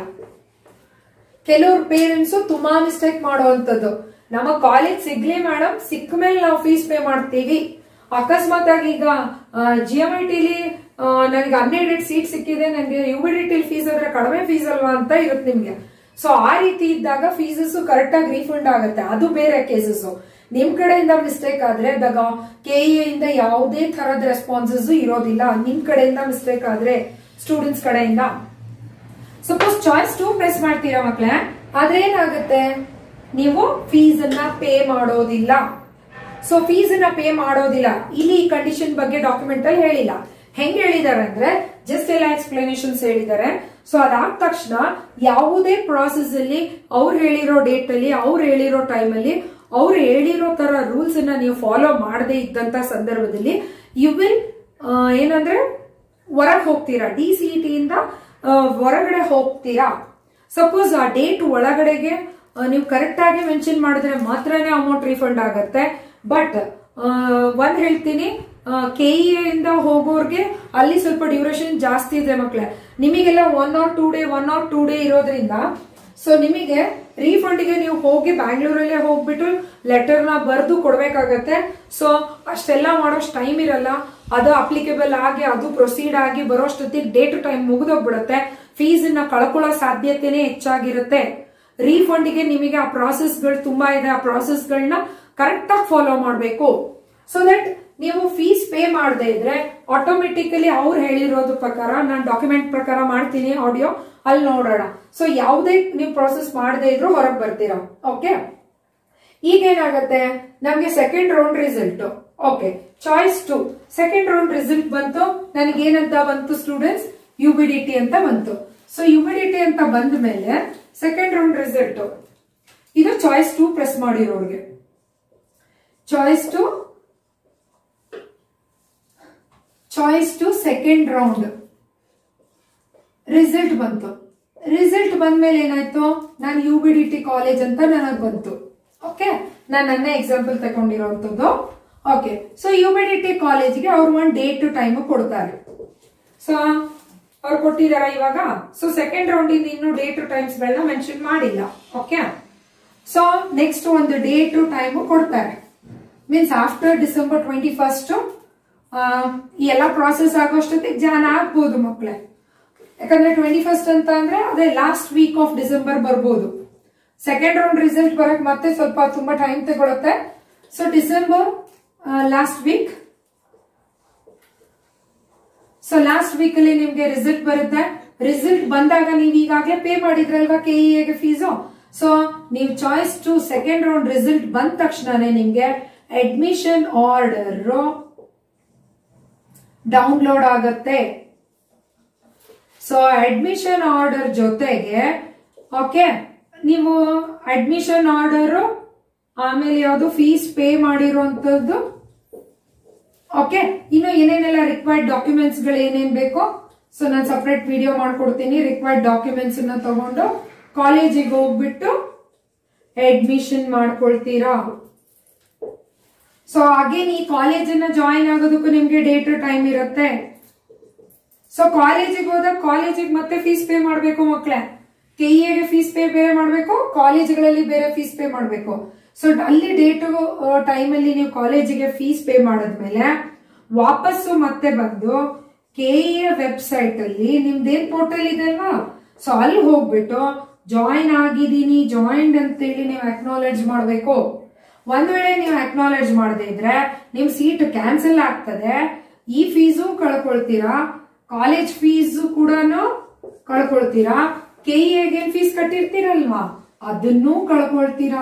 ಕೆಲವ್ರ ಪೇರೆಂಟ್ಸ್ ತುಂಬಾ ಮಿಸ್ಟೇಕ್ ಮಾಡುವಂತದ್ದು ನಮ್ಮ ಕಾಲೇಜ್ ಸಿಗ್ಲಿ ಮೇಡಮ್ ಸಿಕ್ಕ ಮೇಲೆ ನಾವು ಫೀಸ್ ಪೇ ಮಾಡ್ತೀವಿ ಅಕಸ್ಮಾತ್ ಆಗಿ ಈಗ ಜಿ ಎಂ ಐ ಟಿಲಿ ನನಗೆ ಅನ್ಎಡೆಡ್ ಸೀಟ್ ಸಿಕ್ಕಿದೆ ನನಗೆ ಯು ಬಿ ಡಿ ಟಿಲಿ ಫೀಸ್ ಆದ್ರೆ ಕಡಿಮೆ ಫೀಸ್ ಅಲ್ವಾ ಅಂತ ಇರುತ್ತೆ ನಿಮ್ಗೆ ಸೊ ಆ ರೀತಿ ಇದ್ದಾಗ ಫೀಸಸ್ ಕರೆಕ್ಟ್ ಆಗಿ ರೀಫಂಡ್ ಆಗುತ್ತೆ ಅದು ಬೇರೆ ಕೇಸಸ್ ನಿಮ್ ಕಡೆಯಿಂದ ಮಿಸ್ಟೇಕ್ ಆದ್ರೆ ದಾಗ ಕೆ ಇಂದ ಯಾವುದೇ ತರದ ರೆಸ್ಪಾನ್ಸಸ್ ಇರೋದಿಲ್ಲ ನಿಮ್ ಕಡೆಯಿಂದ ಮಿಸ್ಟೇಕ್ ಆದ್ರೆ ಸ್ಟೂಡೆಂಟ್ಸ್ ಕಡೆಯಿಂದ ಸಪೋಸ್ ಚಾಯ್ಸ್ ಟು ಪ್ರೆಸ್ ಮಾಡ್ತೀರಾ ಮಕ್ಳೇ ಆದ್ರೆ ಏನಾಗುತ್ತೆ ನೀವು ಫೀಸ್ ಅನ್ನ ಪೇ ಮಾಡೋದಿಲ್ಲ ಸೊ ಫೀಸ್ ಅನ್ನ ಪೇ ಮಾಡೋದಿಲ್ಲ ಇಲ್ಲಿ ಈ ಕಂಡೀಷನ್ ಬಗ್ಗೆ ಡಾಕ್ಯುಮೆಂಟ್ ಅಲ್ಲಿ ಹೇಳಿಲ್ಲ ಹೆಂಗ್ ಹೇಳಿದಾರೆ ಅಂದ್ರೆ ಜಸ್ಟ್ ಎಲ್ಲ ಎಕ್ಸ್ಪ್ಲನೇಷನ್ಸ್ ಹೇಳಿದ್ದಾರೆ ಸೊ ಅದಾದ ತಕ್ಷಣ ಯಾವುದೇ ಪ್ರಾಸೆಸ್ ಅಲ್ಲಿ ಅವ್ರು ಹೇಳಿರೋ ಡೇಟ್ ಅಲ್ಲಿ ಅವ್ರು ಹೇಳಿರೋ ಟೈಮ್ ಅಲ್ಲಿ ಅವ್ರು ಹೇಳಿರೋ ತರ ರೂಲ್ಸ್ ಅನ್ನ ನೀವು ಫಾಲೋ ಮಾಡದೇ ಇದ್ದಂತ ಸಂದರ್ಭದಲ್ಲಿ ಯು ವಿಲ್ ಏನಂದ್ರೆ ಹೊರಗೆ ಹೋಗ್ತೀರಾ ಡಿ ಸಿ ಇಂದ ಆ, ಹೊರಗಡೆ ಹೋಗ್ತೀರಾ ಸಪೋಸ್ ಆ ಡೇಟ್ ಒಳಗಡೆಗೆ ಆ, ನೀವು ಕರೆಕ್ಟ್ ಆಗಿ ಮೆನ್ಷನ್ ಮಾಡಿದ್ರೆ ಮಾತ್ರನೇ ಅಮೌಂಟ್ ರಿಫಂಡ್ ಆಗತ್ತೆ ಬಟ್ ಒಂದ್ ಹೇಳ್ತೀನಿ ಕೆ ಇಂದ ಹೋಗೋರ್ಗೆ ಅಲ್ಲಿ ಸ್ವಲ್ಪ ಡ್ಯೂರೇಷನ್ ಜಾಸ್ತಿ ಇದೆ ಮಕ್ಳೇ ನಿಮಗೆಲ್ಲ one or two day one or two day ಇರೋದ್ರಿಂದ ಸೊ ನಿಮಗೆ ರೀಫಂಡ್ಗೆ ನೀವು ಹೋಗಿ ಬ್ಯಾಂಗ್ಳೂರಲ್ಲೇ ಹೋಗ್ಬಿಟ್ಟು ಲೆಟರ್ನ ಬರೆದು ಕೊಡ್ಬೇಕಾಗತ್ತೆ ಸೊ ಅಷ್ಟೆಲ್ಲ ಮಾಡೋಷ್ಟು ಟೈಮ್ ಇರಲ್ಲ ಅದು ಅಪ್ಲಿಕೇಬಲ್ ಆಗಿ ಅದು ಪ್ರೊಸೀಡ್ ಆಗಿ ಬರೋಷ್ಟೊತ್ತಿಗೆ ಡೇ ಟು ಟೈಮ್ ಮುಗಿದೋಗ್ಬಿಡುತ್ತೆ ಫೀಸ್ ನ ಕಳ್ಕೊಳ್ಳೋ ಸಾಧ್ಯತೆನೇ ಹೆಚ್ಚಾಗಿರುತ್ತೆ ರೀಫಂಡ್ಗೆ ನಿಮಗೆ ಆ ಪ್ರಾಸೆಸ್ಗಳು ತುಂಬಾ ಇದೆ ಆ ಪ್ರಾಸೆಸ್ಗಳನ್ನ ಕರೆಕ್ಟ್ ಆಗಿ ಫಾಲೋ ಮಾಡಬೇಕು ಸೊ ದಟ್ ನೀವು ಫೀಸ್ ಪೇ ಮಾಡದೇ ಇದ್ರೆ ಆಟೋಮೆಟಿಕಲಿ ಅವ್ರು ಹೇಳಿರೋದು ಪ್ರಕಾರ ನಾನು ಡಾಕ್ಯುಮೆಂಟ್ ಪ್ರಕಾರ ಮಾಡ್ತೀನಿ ಆಡಿಯೋ ಅಲ್ಲಿ ನೋಡೋಣ ಸೊ ಯಾವುದೇ ನೀವು ಪ್ರಾಸೆಸ್ ಮಾಡದೇ ಇದ್ರು ಹೊರಗೆ ಬರ್ತೀರಾ ಓಕೆ ಈಗ ಏನಾಗತ್ತೆ ನಮ್ಗೆ second round result okay choice two second round result ಬಂತು ನನಗೆ ಏನಂತ ಬಂತು ಸ್ಟೂಡೆಂಟ್ಸ್ ಯುಬಿಡಿಟಿ ಅಂತ ಬಂತು ಸೊ ಯುಬಿಡಿಟಿ ಅಂತ ಬಂದ ಮೇಲೆ ಸೆಕೆಂಡ್ ರೌಂಡ್ ರಿಸಲ್ಟ್ ಇದು ಚಾಯ್ಸ್ ಟು ಪ್ರೆಸ್ ಮಾಡಿರೋರ್ಗೆ choice two choice two second round result ಬಂತು ರಿಸಲ್ಟ್ ಬಂದ್ಮೇಲೆ ಏನಾಯ್ತು ನಾನು U B D T college ಅಂತ ನನಗೆ ಬಂತು ಓಕೆ ನಾನು ನನ್ನ ಎಕ್ಸಾಂಪಲ್ ತಗೊಂಡಿರೋಂಥದ್ದು okay so U B D T ಕಾಲೇಜ್ಗೆ ಅವ್ರು ಒಂದು ಡೇಟ್ ಟೈಮ್ ಕೊಡ್ತಾರೆ ಸೊ ಅವ್ರು ಕೊಟ್ಟಿದಾರ ಇವಾಗ ಸೊ ಸೆಕೆಂಡ್ ರೌಂಡ್ ಇಂದ ಇನ್ನು ಡೇಟ್ ಟೈಮ್ಸ್ ಗಳನ್ನ ಮೆನ್ಷನ್ ಮಾಡಿಲ್ಲ ಓಕೆ ಸೊ ನೆಕ್ಸ್ಟ್ ಒಂದು ಡೇಟ್ ಟೈಮ್ ಕೊಡ್ತಾರೆ means after December twenty first ಆ, ಈ ಎಲ್ಲ ಪ್ರಾಸೆಸ್ ಆಗೋಷ್ಟೊತ್ತಿಗೆ ಜಾನ್ ಆಗ್ಬೋದು ಮಕ್ಕಳೇ ಯಾಕಂದ್ರೆ ಟ್ವೆಂಟಿ ಫಸ್ಟ್ ಅಂತ ಅಂದ್ರೆ ಅದೇ ಲಾಸ್ಟ್ ವೀಕ್ ಆಫ್ ಡಿಸೆಂಬರ್ ಬರ್ಬೋದು ಸೆಕೆಂಡ್ ರೌಂಡ್ ರಿಸಲ್ಟ್ ಬರಕ್ ಮತ್ತೆ ಸ್ವಲ್ಪ ತುಂಬಾ ಟೈಮ್ ತಗೊಳುತ್ತೆ so December last week so last week ಅಲ್ಲಿ ನಿಮ್ಗೆ ರಿಸಲ್ಟ್ ಬರುತ್ತೆ ರಿಸಲ್ಟ್ ಬಂದಾಗ ನೀವು ಈಗಾಗಲೇ ಪೇ ಮಾಡಿದ್ರಲ್ವಾ ಕೆ ಗೆ ಫೀಸು ಸೊ ನೀವು choice two second round result ಬಂದ ತಕ್ಷಣನೇ ನಿಮ್ಗೆ ಅಡ್ಮಿಷನ್ ಆರ್ಡರ್ ಡೌನ್ಲೋಡ್ ಆಗುತ್ತೆ ಸೊ ಅಡ್ಮಿಷನ್ ಆರ್ಡರ್ ಜೊತೆಗೆ ಓಕೆ ನೀವು ಅಡ್ಮಿಷನ್ ಆರ್ಡರ್ ಆಮೇಲೆ ಯಾವುದು ಫೀಸ್ ಪೇ ಮಾಡಿರುವಂತದ್ದು ಓಕೆ ಇನ್ನು ಏನೇನೆಲ್ಲ ರಿಕ್ವೈರ್ಡ್ ಡಾಕ್ಯುಮೆಂಟ್ಸ್ ಗಳು ಏನೇನ್ ಬೇಕು ಸೊ ನಾನು ಸಪರೇಟ್ ವಿಡಿಯೋ ಮಾಡ್ಕೊಡ್ತೀನಿ ರಿಕ್ವೈರ್ಡ್ ಡಾಕ್ಯುಮೆಂಟ್ಸ್ ಅನ್ನ ತಗೊಂಡು ಕಾಲೇಜಿಗೆ ಹೋಗ್ಬಿಟ್ಟು ಅಡ್ಮಿಷನ್ ಮಾಡ್ಕೊಳ್ತೀರಾ ಸೊ ಅಗೇನ್ ಈ ಕಾಲೇಜನ್ನ ಜಾಯಿನ್ ಆಗೋದಕ್ಕೂ ನಿಮ್ಗೆ ಡೇಟ್ ಟೈಮ್ ಇರುತ್ತೆ ಸೊ ಕಾಲೇಜಿಗೆ ಹೋದಾಗ ಕಾಲೇಜಿಗೆ ಮತ್ತೆ ಫೀಸ್ ಪೇ ಮಾಡಬೇಕು ಮಕ್ಕಳೇ ಕೆಇಎಗೆ ಫೀಸ್ ಪೇ ಬೇರೆ ಮಾಡಬೇಕು ಕಾಲೇಜ್ಗಳಲ್ಲಿ ಬೇರೆ ಫೀಸ್ ಪೇ ಮಾಡಬೇಕು ಸೊ ಅಲ್ಲಿ ಡೇಟ್ ಟೈಮ್ ಅಲ್ಲಿ ನೀವು ಕಾಲೇಜಿಗೆ ಫೀಸ್ ಪೇ ಮಾಡಿದ್ಮೇಲೆ ವಾಪಸ್ಸು ಮತ್ತೆ ಬಂದು ಕೆಇಎ ವೆಬ್ಸೈಟ್ ಅಲ್ಲಿ ನಿಮ್ದೇನ್ ಪೋರ್ಟಲ್ ಇದೆ ಅಲ್ವಾ ಸೊ ಅಲ್ಲಿ ಹೋಗ್ಬಿಟ್ಟು ಜಾಯಿನ್ ಆಗಿದ್ದೀನಿ ಜಾಯಿನ್ಡ್ ಅಂತೇಳಿ ನೀವು ಅಕ್ನಾಲೆಡ್ಜ್ ಮಾಡಬೇಕು ಒಂದ್ ವೇಳೆ ನೀವು ಅಕ್ನಾಲೆಡ್ಜ್ ಮಾಡದೇ ಇದ್ರೆ ನಿಮ್ ಸೀಟ್ ಕ್ಯಾನ್ಸಲ್ ಆಗ್ತದೆ ಈ ಫೀಸು ಕಳ್ಕೊಳ್ತೀರಾ ಕಾಲೇಜ್ ಫೀಸು ಕೂಡ ಕಳ್ಕೊಳ್ತೀರಾ ಕೆಇಎಗೆ ಫೀಸ್ ಕಟ್ಟಿರ್ತೀರಲ್ವಾ ಅದನ್ನೂ ಕಳ್ಕೊಳ್ತೀರಾ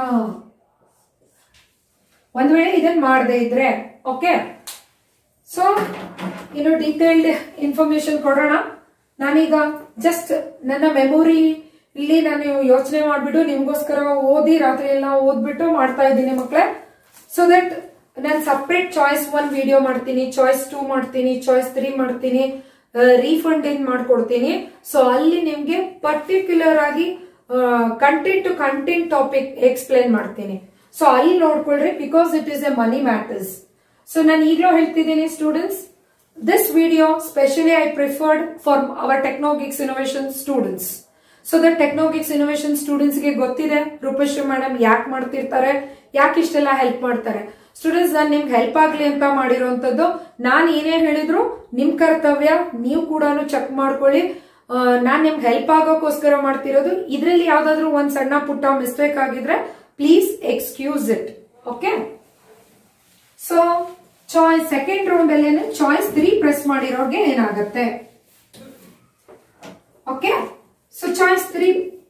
ಒಂದ್ ವೇಳೆ ಇದನ್ನ ಮಾಡದೇ ಇದ್ರೆ ಓಕೆ ಸೊ ಇನ್ನು ಡೀಟೇಲ್ಡ್ ಇನ್ಫಾರ್ಮೇಶನ್ ಕೊಡೋಣ ನಾನೀಗ ಜಸ್ಟ್ ನನ್ನ ಮೆಮೊರಿ ಇಲ್ಲಿ ನಾನು ಯೋಚನೆ ಮಾಡ್ಬಿಟ್ಟು ನಿಮ್ಗೋಸ್ಕರ ಓದಿ ರಾತ್ರಿ ಎಲ್ಲ ಓದ್ಬಿಟ್ಟು ಮಾಡ್ತಾ ಇದ್ದೀನಿ ಮಕ್ಕಳೇ ಸೊ ದಟ್ ನಾನು ಸಪ್ರೇಟ್ ಚಾಯ್ಸ್ ಒನ್ ವಿಡಿಯೋ ಮಾಡ್ತೀನಿ ಚಾಯ್ಸ್ ಟೂ ಮಾಡ್ತೀನಿ ಚಾಯ್ಸ್ ತ್ರೀ ಮಾಡ್ತೀನಿ ರೀಫಂಡ್ ಏನ್ ಮಾಡ್ಕೊಡ್ತೀನಿ ಸೊ ಅಲ್ಲಿ ನಿಮ್ಗೆ ಪರ್ಟಿಕ್ಯುಲರ್ ಆಗಿ content to content topic explain ಮಾಡ್ತೀನಿ ಸೊ ಅಲ್ಲಿ ನೋಡ್ಕೊಳ್ರಿ because it is a money matters so ನಾನು ಈಗಲೂ ಹೇಳ್ತಿದ್ದೀನಿ students this video specially I preferred for our Technogix Innovation students so that Technogix Innovation students ಗೆ ಗೊತ್ತಿದೆ ರೂಪಶ್ರೀ ಮೇಡಮ್ ಯಾಕೆ ಮಾಡ್ತಿರ್ತಾರೆ ಯಾಕೆ ಇಷ್ಟೆಲ್ಲ ಹೆಲ್ಪ್ ಮಾಡ್ತಾರೆ ಸ್ಟೂಡೆಂಟ್ಸ್ ನಾನು ನಿಮ್ಗೆ ಹೆಲ್ಪ್ ಆಗ್ಲಿ ಅಂತ ಮಾಡಿರುವಂತದ್ದು ನಾನು ಏನೇ ಹೇಳಿದ್ರು ನಿಮ್ ಕರ್ತವ್ಯ ನೀವು ಕೂಡ ಚೆಕ್ ಮಾಡ್ಕೊಳ್ಳಿ ನಾನು ನಿಮ್ಗೆ ಹೆಲ್ಪ್ ಆಗೋಕ್ಕೋಸ್ಕರ ಮಾಡ್ತಿರೋದು ಇದರಲ್ಲಿ ಯಾವ್ದಾದ್ರು ಒಂದ್ ಸಣ್ಣ ಪುಟ್ಟ ಮಿಸ್ಟೇಕ್ ಆಗಿದ್ರೆ please excuse it okay so choice second round ಅಲ್ಲಿ ಚಾಯ್ಸ್ ತ್ರೀ ಪ್ರೆಸ್ ಮಾಡಿರೋರ್ಗೆ ಏನಾಗುತ್ತೆ okay so choice three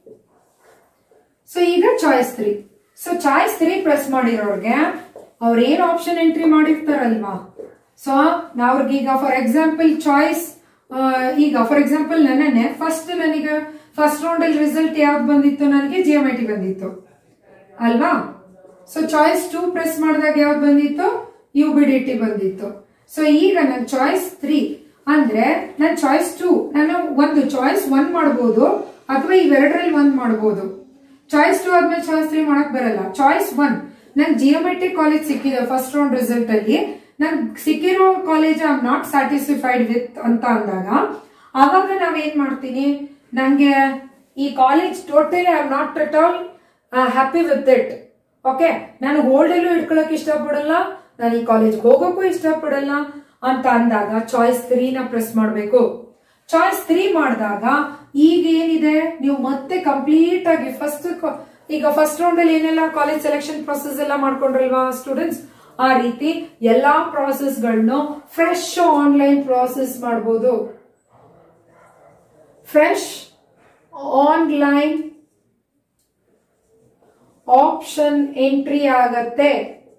so ಈಗ choice three so choice three press ಮಾಡಿರೋರ್ಗೆ ಅವ್ರ ಏನ್ ಆಪ್ಷನ್ ಎಂಟ್ರಿ ಮಾಡಿರ್ತಾರಲ್ವಾ ಸೊ ಅವ್ರಿಗೀಗ ಫಾರ್ ಎಕ್ಸಾಂಪಲ್ ಚಾಯ್ಸ್ ಈಗ ಫಾರ್ ಎಕ್ಸಾಂಪಲ್ ನನ್ನೇ ಫಸ್ಟ್ ನನಗೆ ಫಸ್ಟ್ ರೌಂಡ್ ಅಲ್ಲಿ ರಿಸಲ್ಟ್ ಯಾವ್ದು ಬಂದಿತ್ತು ನನಗೆ ಜಿಯೋಮೆಟಿ ಬಂದಿತ್ತು ಅಲ್ವಾ ಸೊ ಚಾಯ್ಸ್ ಟೂ ಪ್ರೆಸ್ ಮಾಡಿದಾಗ ಯಾವ್ದು ಬಂದಿತ್ತು ಯು ಬಿ ಡಿ ಟಿ ಬಂದಿತ್ತು ಸೊ ಈಗ ನನ್ನ ಚಾಯ್ಸ್ ತ್ರೀ ಅಂದ್ರೆ ನನ್ನ ಚಾಯ್ಸ್ ಟೂ ನಾನು ಒಂದು ಚಾಯ್ಸ್ ಒನ್ ಮಾಡ್ಬೋದು ಅಥವಾ ಇವೆರಡರಲ್ಲಿ ಒಂದ್ ಮಾಡ್ಬೋದು ಚಾಯ್ಸ್ ಟೂ ಆದ್ಮೇಲೆ ಚಾಯ್ಸ್ ತ್ರೀ ಮಾಡಕ್ ಬರಲ್ಲ ಚಾಯ್ಸ್ ಒನ್ ನನ್ ಜಿಯೋಮೆಟ್ರಿಕ್ ಕಾಲೇಜ್ ಸಿಕ್ಕಿದೆ ಫಸ್ಟ್ ರೌಂಡ್ ರಿಸಲ್ಟ್ ಅಲ್ಲಿ ನನ್ ಸಿಕ್ಕಿರೋ college I am not satisfied with ಅಂತ ಅಂದಾಗ ಆವಾಗ ನಾವ್ ಏನ್ ಮಾಡ್ತೀನಿ ನಂಗೆ ಈ college totally I am not at all happy with it okay ನಾನು ಹೋಲ್ಡಲ್ಲೂ ಇಟ್ಕೊಳಕ್ ಇಷ್ಟಪಡಲ್ಲ ನಾನು ಈ ಕಾಲೇಜ್ ಹೋಗೋಕ್ಕೂ ಇಷ್ಟಪಡಲ್ಲ ಅಂತ ಅಂದಾಗ ಚಾಯ್ಸ್ ತ್ರೀನ ಪ್ರೆಸ್ ಮಾಡಬೇಕು ಚಾಯ್ಸ್ ತ್ರೀ ಮಾಡಿದಾಗ ಈಗ ಏನಿದೆ ನೀವು ಮತ್ತೆ ಕಂಪ್ಲೀಟ್ ಆಗಿ ಫಸ್ಟ್ ಈಗ ಫಸ್ಟ್ ರೌಂಡ್ ಅಲ್ಲಿ ಏನೆಲ್ಲ ಕಾಲೇಜ್ ಸೆಲೆಕ್ಷನ್ ಪ್ರೊಸೆಸ್ ಎಲ್ಲ ಮಾಡ್ಕೊಂಡ್ರಲ್ವಾ ಸ್ಟೂಡೆಂಟ್ಸ್ ಆ ರೀತಿ ಎಲ್ಲಾ ಪ್ರಾಸೆಸ್ ಗಳನ್ನು ಫ್ರೆಶ್ ಆನ್ಲೈನ್ ಪ್ರಾಸೆಸ್ ಮಾಡಬಹುದು ಫ್ರೆಶ್ ಆನ್ಲೈನ್ ಆಪ್ಷನ್ ಎಂಟ್ರಿ ಆಗತ್ತೆ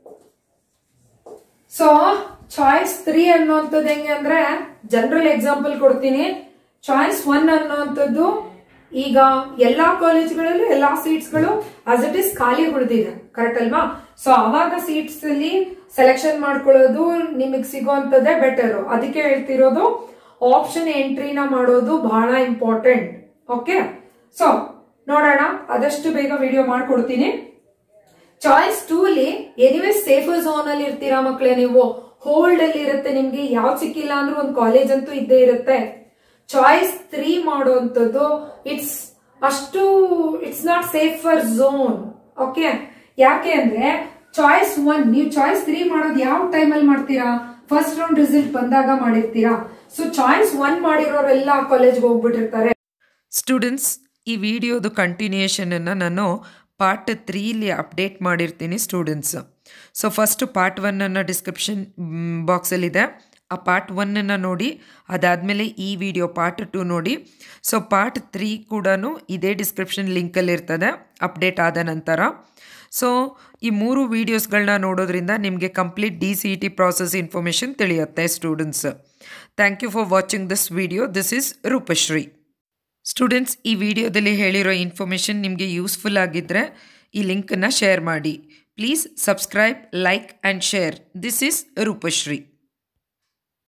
ಸೊ ಚಾಯ್ಸ್ ತ್ರೀ ಅನ್ನುವಂಥದ್ದು ಹೆಂಗೆ ಅಂದ್ರೆ ಜನರಲ್ ಎಕ್ಸಾಂಪಲ್ ಕೊಡ್ತೀನಿ ಚಾಯ್ಸ್ ಒನ್ ಅನ್ನುವಂಥದ್ದು ಈಗ ಎಲ್ಲಾ ಕಾಲೇಜ್ಗಳಲ್ಲೂ ಎಲ್ಲಾ ಸೀಟ್ಸ್ ಗಳು ಆಸ್ ಇಟ್ ಇಸ್ ಖಾಲಿ ಉಳಿದಿದೆ ಕರೆಕ್ಟ್ ಅಲ್ವಾ ಸೊ ಅವಾಗ ಸೀಟ್ಸ್ ಅಲ್ಲಿ ಸೆಲೆಕ್ಷನ್ ಮಾಡ್ಕೊಳ್ಳೋದು ನಿಮಗ್ ಸಿಗೋಂಥದ್ದೇ ಬೆಟರ್ ಅದಕ್ಕೆ ಹೇಳ್ತಿರೋದು ಆಪ್ಷನ್ ಎಂಟ್ರಿನ ಮಾಡೋದು ಬಹಳ ಇಂಪಾರ್ಟೆಂಟ್ ಓಕೆ ಸೊ ನೋಡೋಣ ಆದಷ್ಟು ಬೇಗ ವಿಡಿಯೋ ಮಾಡ್ಕೊಡ್ತೀನಿ ಚಾಯ್ಸ್ ಟೂ ಅಲ್ಲಿ ಎನಿವೇ ಸೇಫ್ ಝೋನ್ ಅಲ್ಲಿ ಇರ್ತೀರಾ ಮಕ್ಳೇ ನೀವು ಹೋಲ್ಡ್ ಅಲ್ಲಿ ಇರುತ್ತೆ ನಿಮ್ಗೆ ಯಾವ್ದು ಸಿಕ್ಕಿಲ್ಲ ಅಂದ್ರೂ ಒಂದು ಕಾಲೇಜ್ ಅಂತೂ ಇದ್ದೇ ಇರುತ್ತೆ ಚಾಯ್ಸ್ ತ್ರೀ ಮಾಡುವಂಥದ್ದು ಇಟ್ಸ್ ಅಷ್ಟು it's not safe for zone okay ಯಾಕೆ ಅಂದ್ರೆ ಚಾಯ್ಸ್ ಒನ್ ನೀವು ಚಾಯ್ಸ್ ತ್ರೀ ಮಾಡೋದು ಯಾವ ಟೈಮಲ್ಲಿ ಮಾಡ್ತೀರಾ ಫಸ್ಟ್ ರೌಂಡ್ ರಿಸಲ್ಟ್ ಬಂದಾಗ ಮಾಡಿರ್ತೀರಾ ಸೊ ಚಾಯ್ಸ್ ಒನ್ ಮಾಡಿರೋರೆಲ್ಲ ಕಾಲೇಜ್ಗೆ ಹೋಗ್ಬಿಟ್ಟಿರ್ತಾರೆ ಸ್ಟೂಡೆಂಟ್ಸ್ ಈ ವಿಡಿಯೋದು ಕಂಟಿನ್ಯೂಯೇಷನನ್ನು ನಾನು ಪಾರ್ಟ್ ತ್ರೀಲಿ ಅಪ್ಡೇಟ್ ಮಾಡಿರ್ತೀನಿ ಸ್ಟೂಡೆಂಟ್ಸ್ ಸೊ ಫಸ್ಟ್ ಪಾರ್ಟ್ ಒನ್ನನ್ನು ಡಿಸ್ಕ್ರಿಪ್ಷನ್ ಬಾಕ್ಸಲ್ಲಿದೆ ಆ ಪಾರ್ಟ್ ಒನ್ನನ್ನು ನೋಡಿ ಅದಾದಮೇಲೆ ಈ ವಿಡಿಯೋ ಪಾರ್ಟ್ ಟು ನೋಡಿ ಸೊ ಪಾರ್ಟ್ ತ್ರೀ ಕೂಡ ಇದೇ ಡಿಸ್ಕ್ರಿಪ್ಷನ್ ಲಿಂಕಲ್ಲಿ ಇರ್ತದೆ ಅಪ್ಡೇಟ್ ಆದ ನಂತರ ಸೊ ಈ ಮೂರು ವೀಡಿಯೋಸ್ಗಳನ್ನ ನೋಡೋದ್ರಿಂದ ನಿಮಗೆ complete D C E T process information ತಿಳಿಯುತ್ತೆ students thank you for watching this video this is Rupashree students ಈ ವಿಡಿಯೋದಲ್ಲಿ ಹೇಳಿರೋ ಇನ್ಫಾರ್ಮೇಷನ್ ನಿಮಗೆ ಯೂಸ್ಫುಲ್ ಆಗಿದ್ದರೆ ಈ ಲಿಂಕನ್ನು ಶೇರ್ ಮಾಡಿ please subscribe like and share this is Roopashree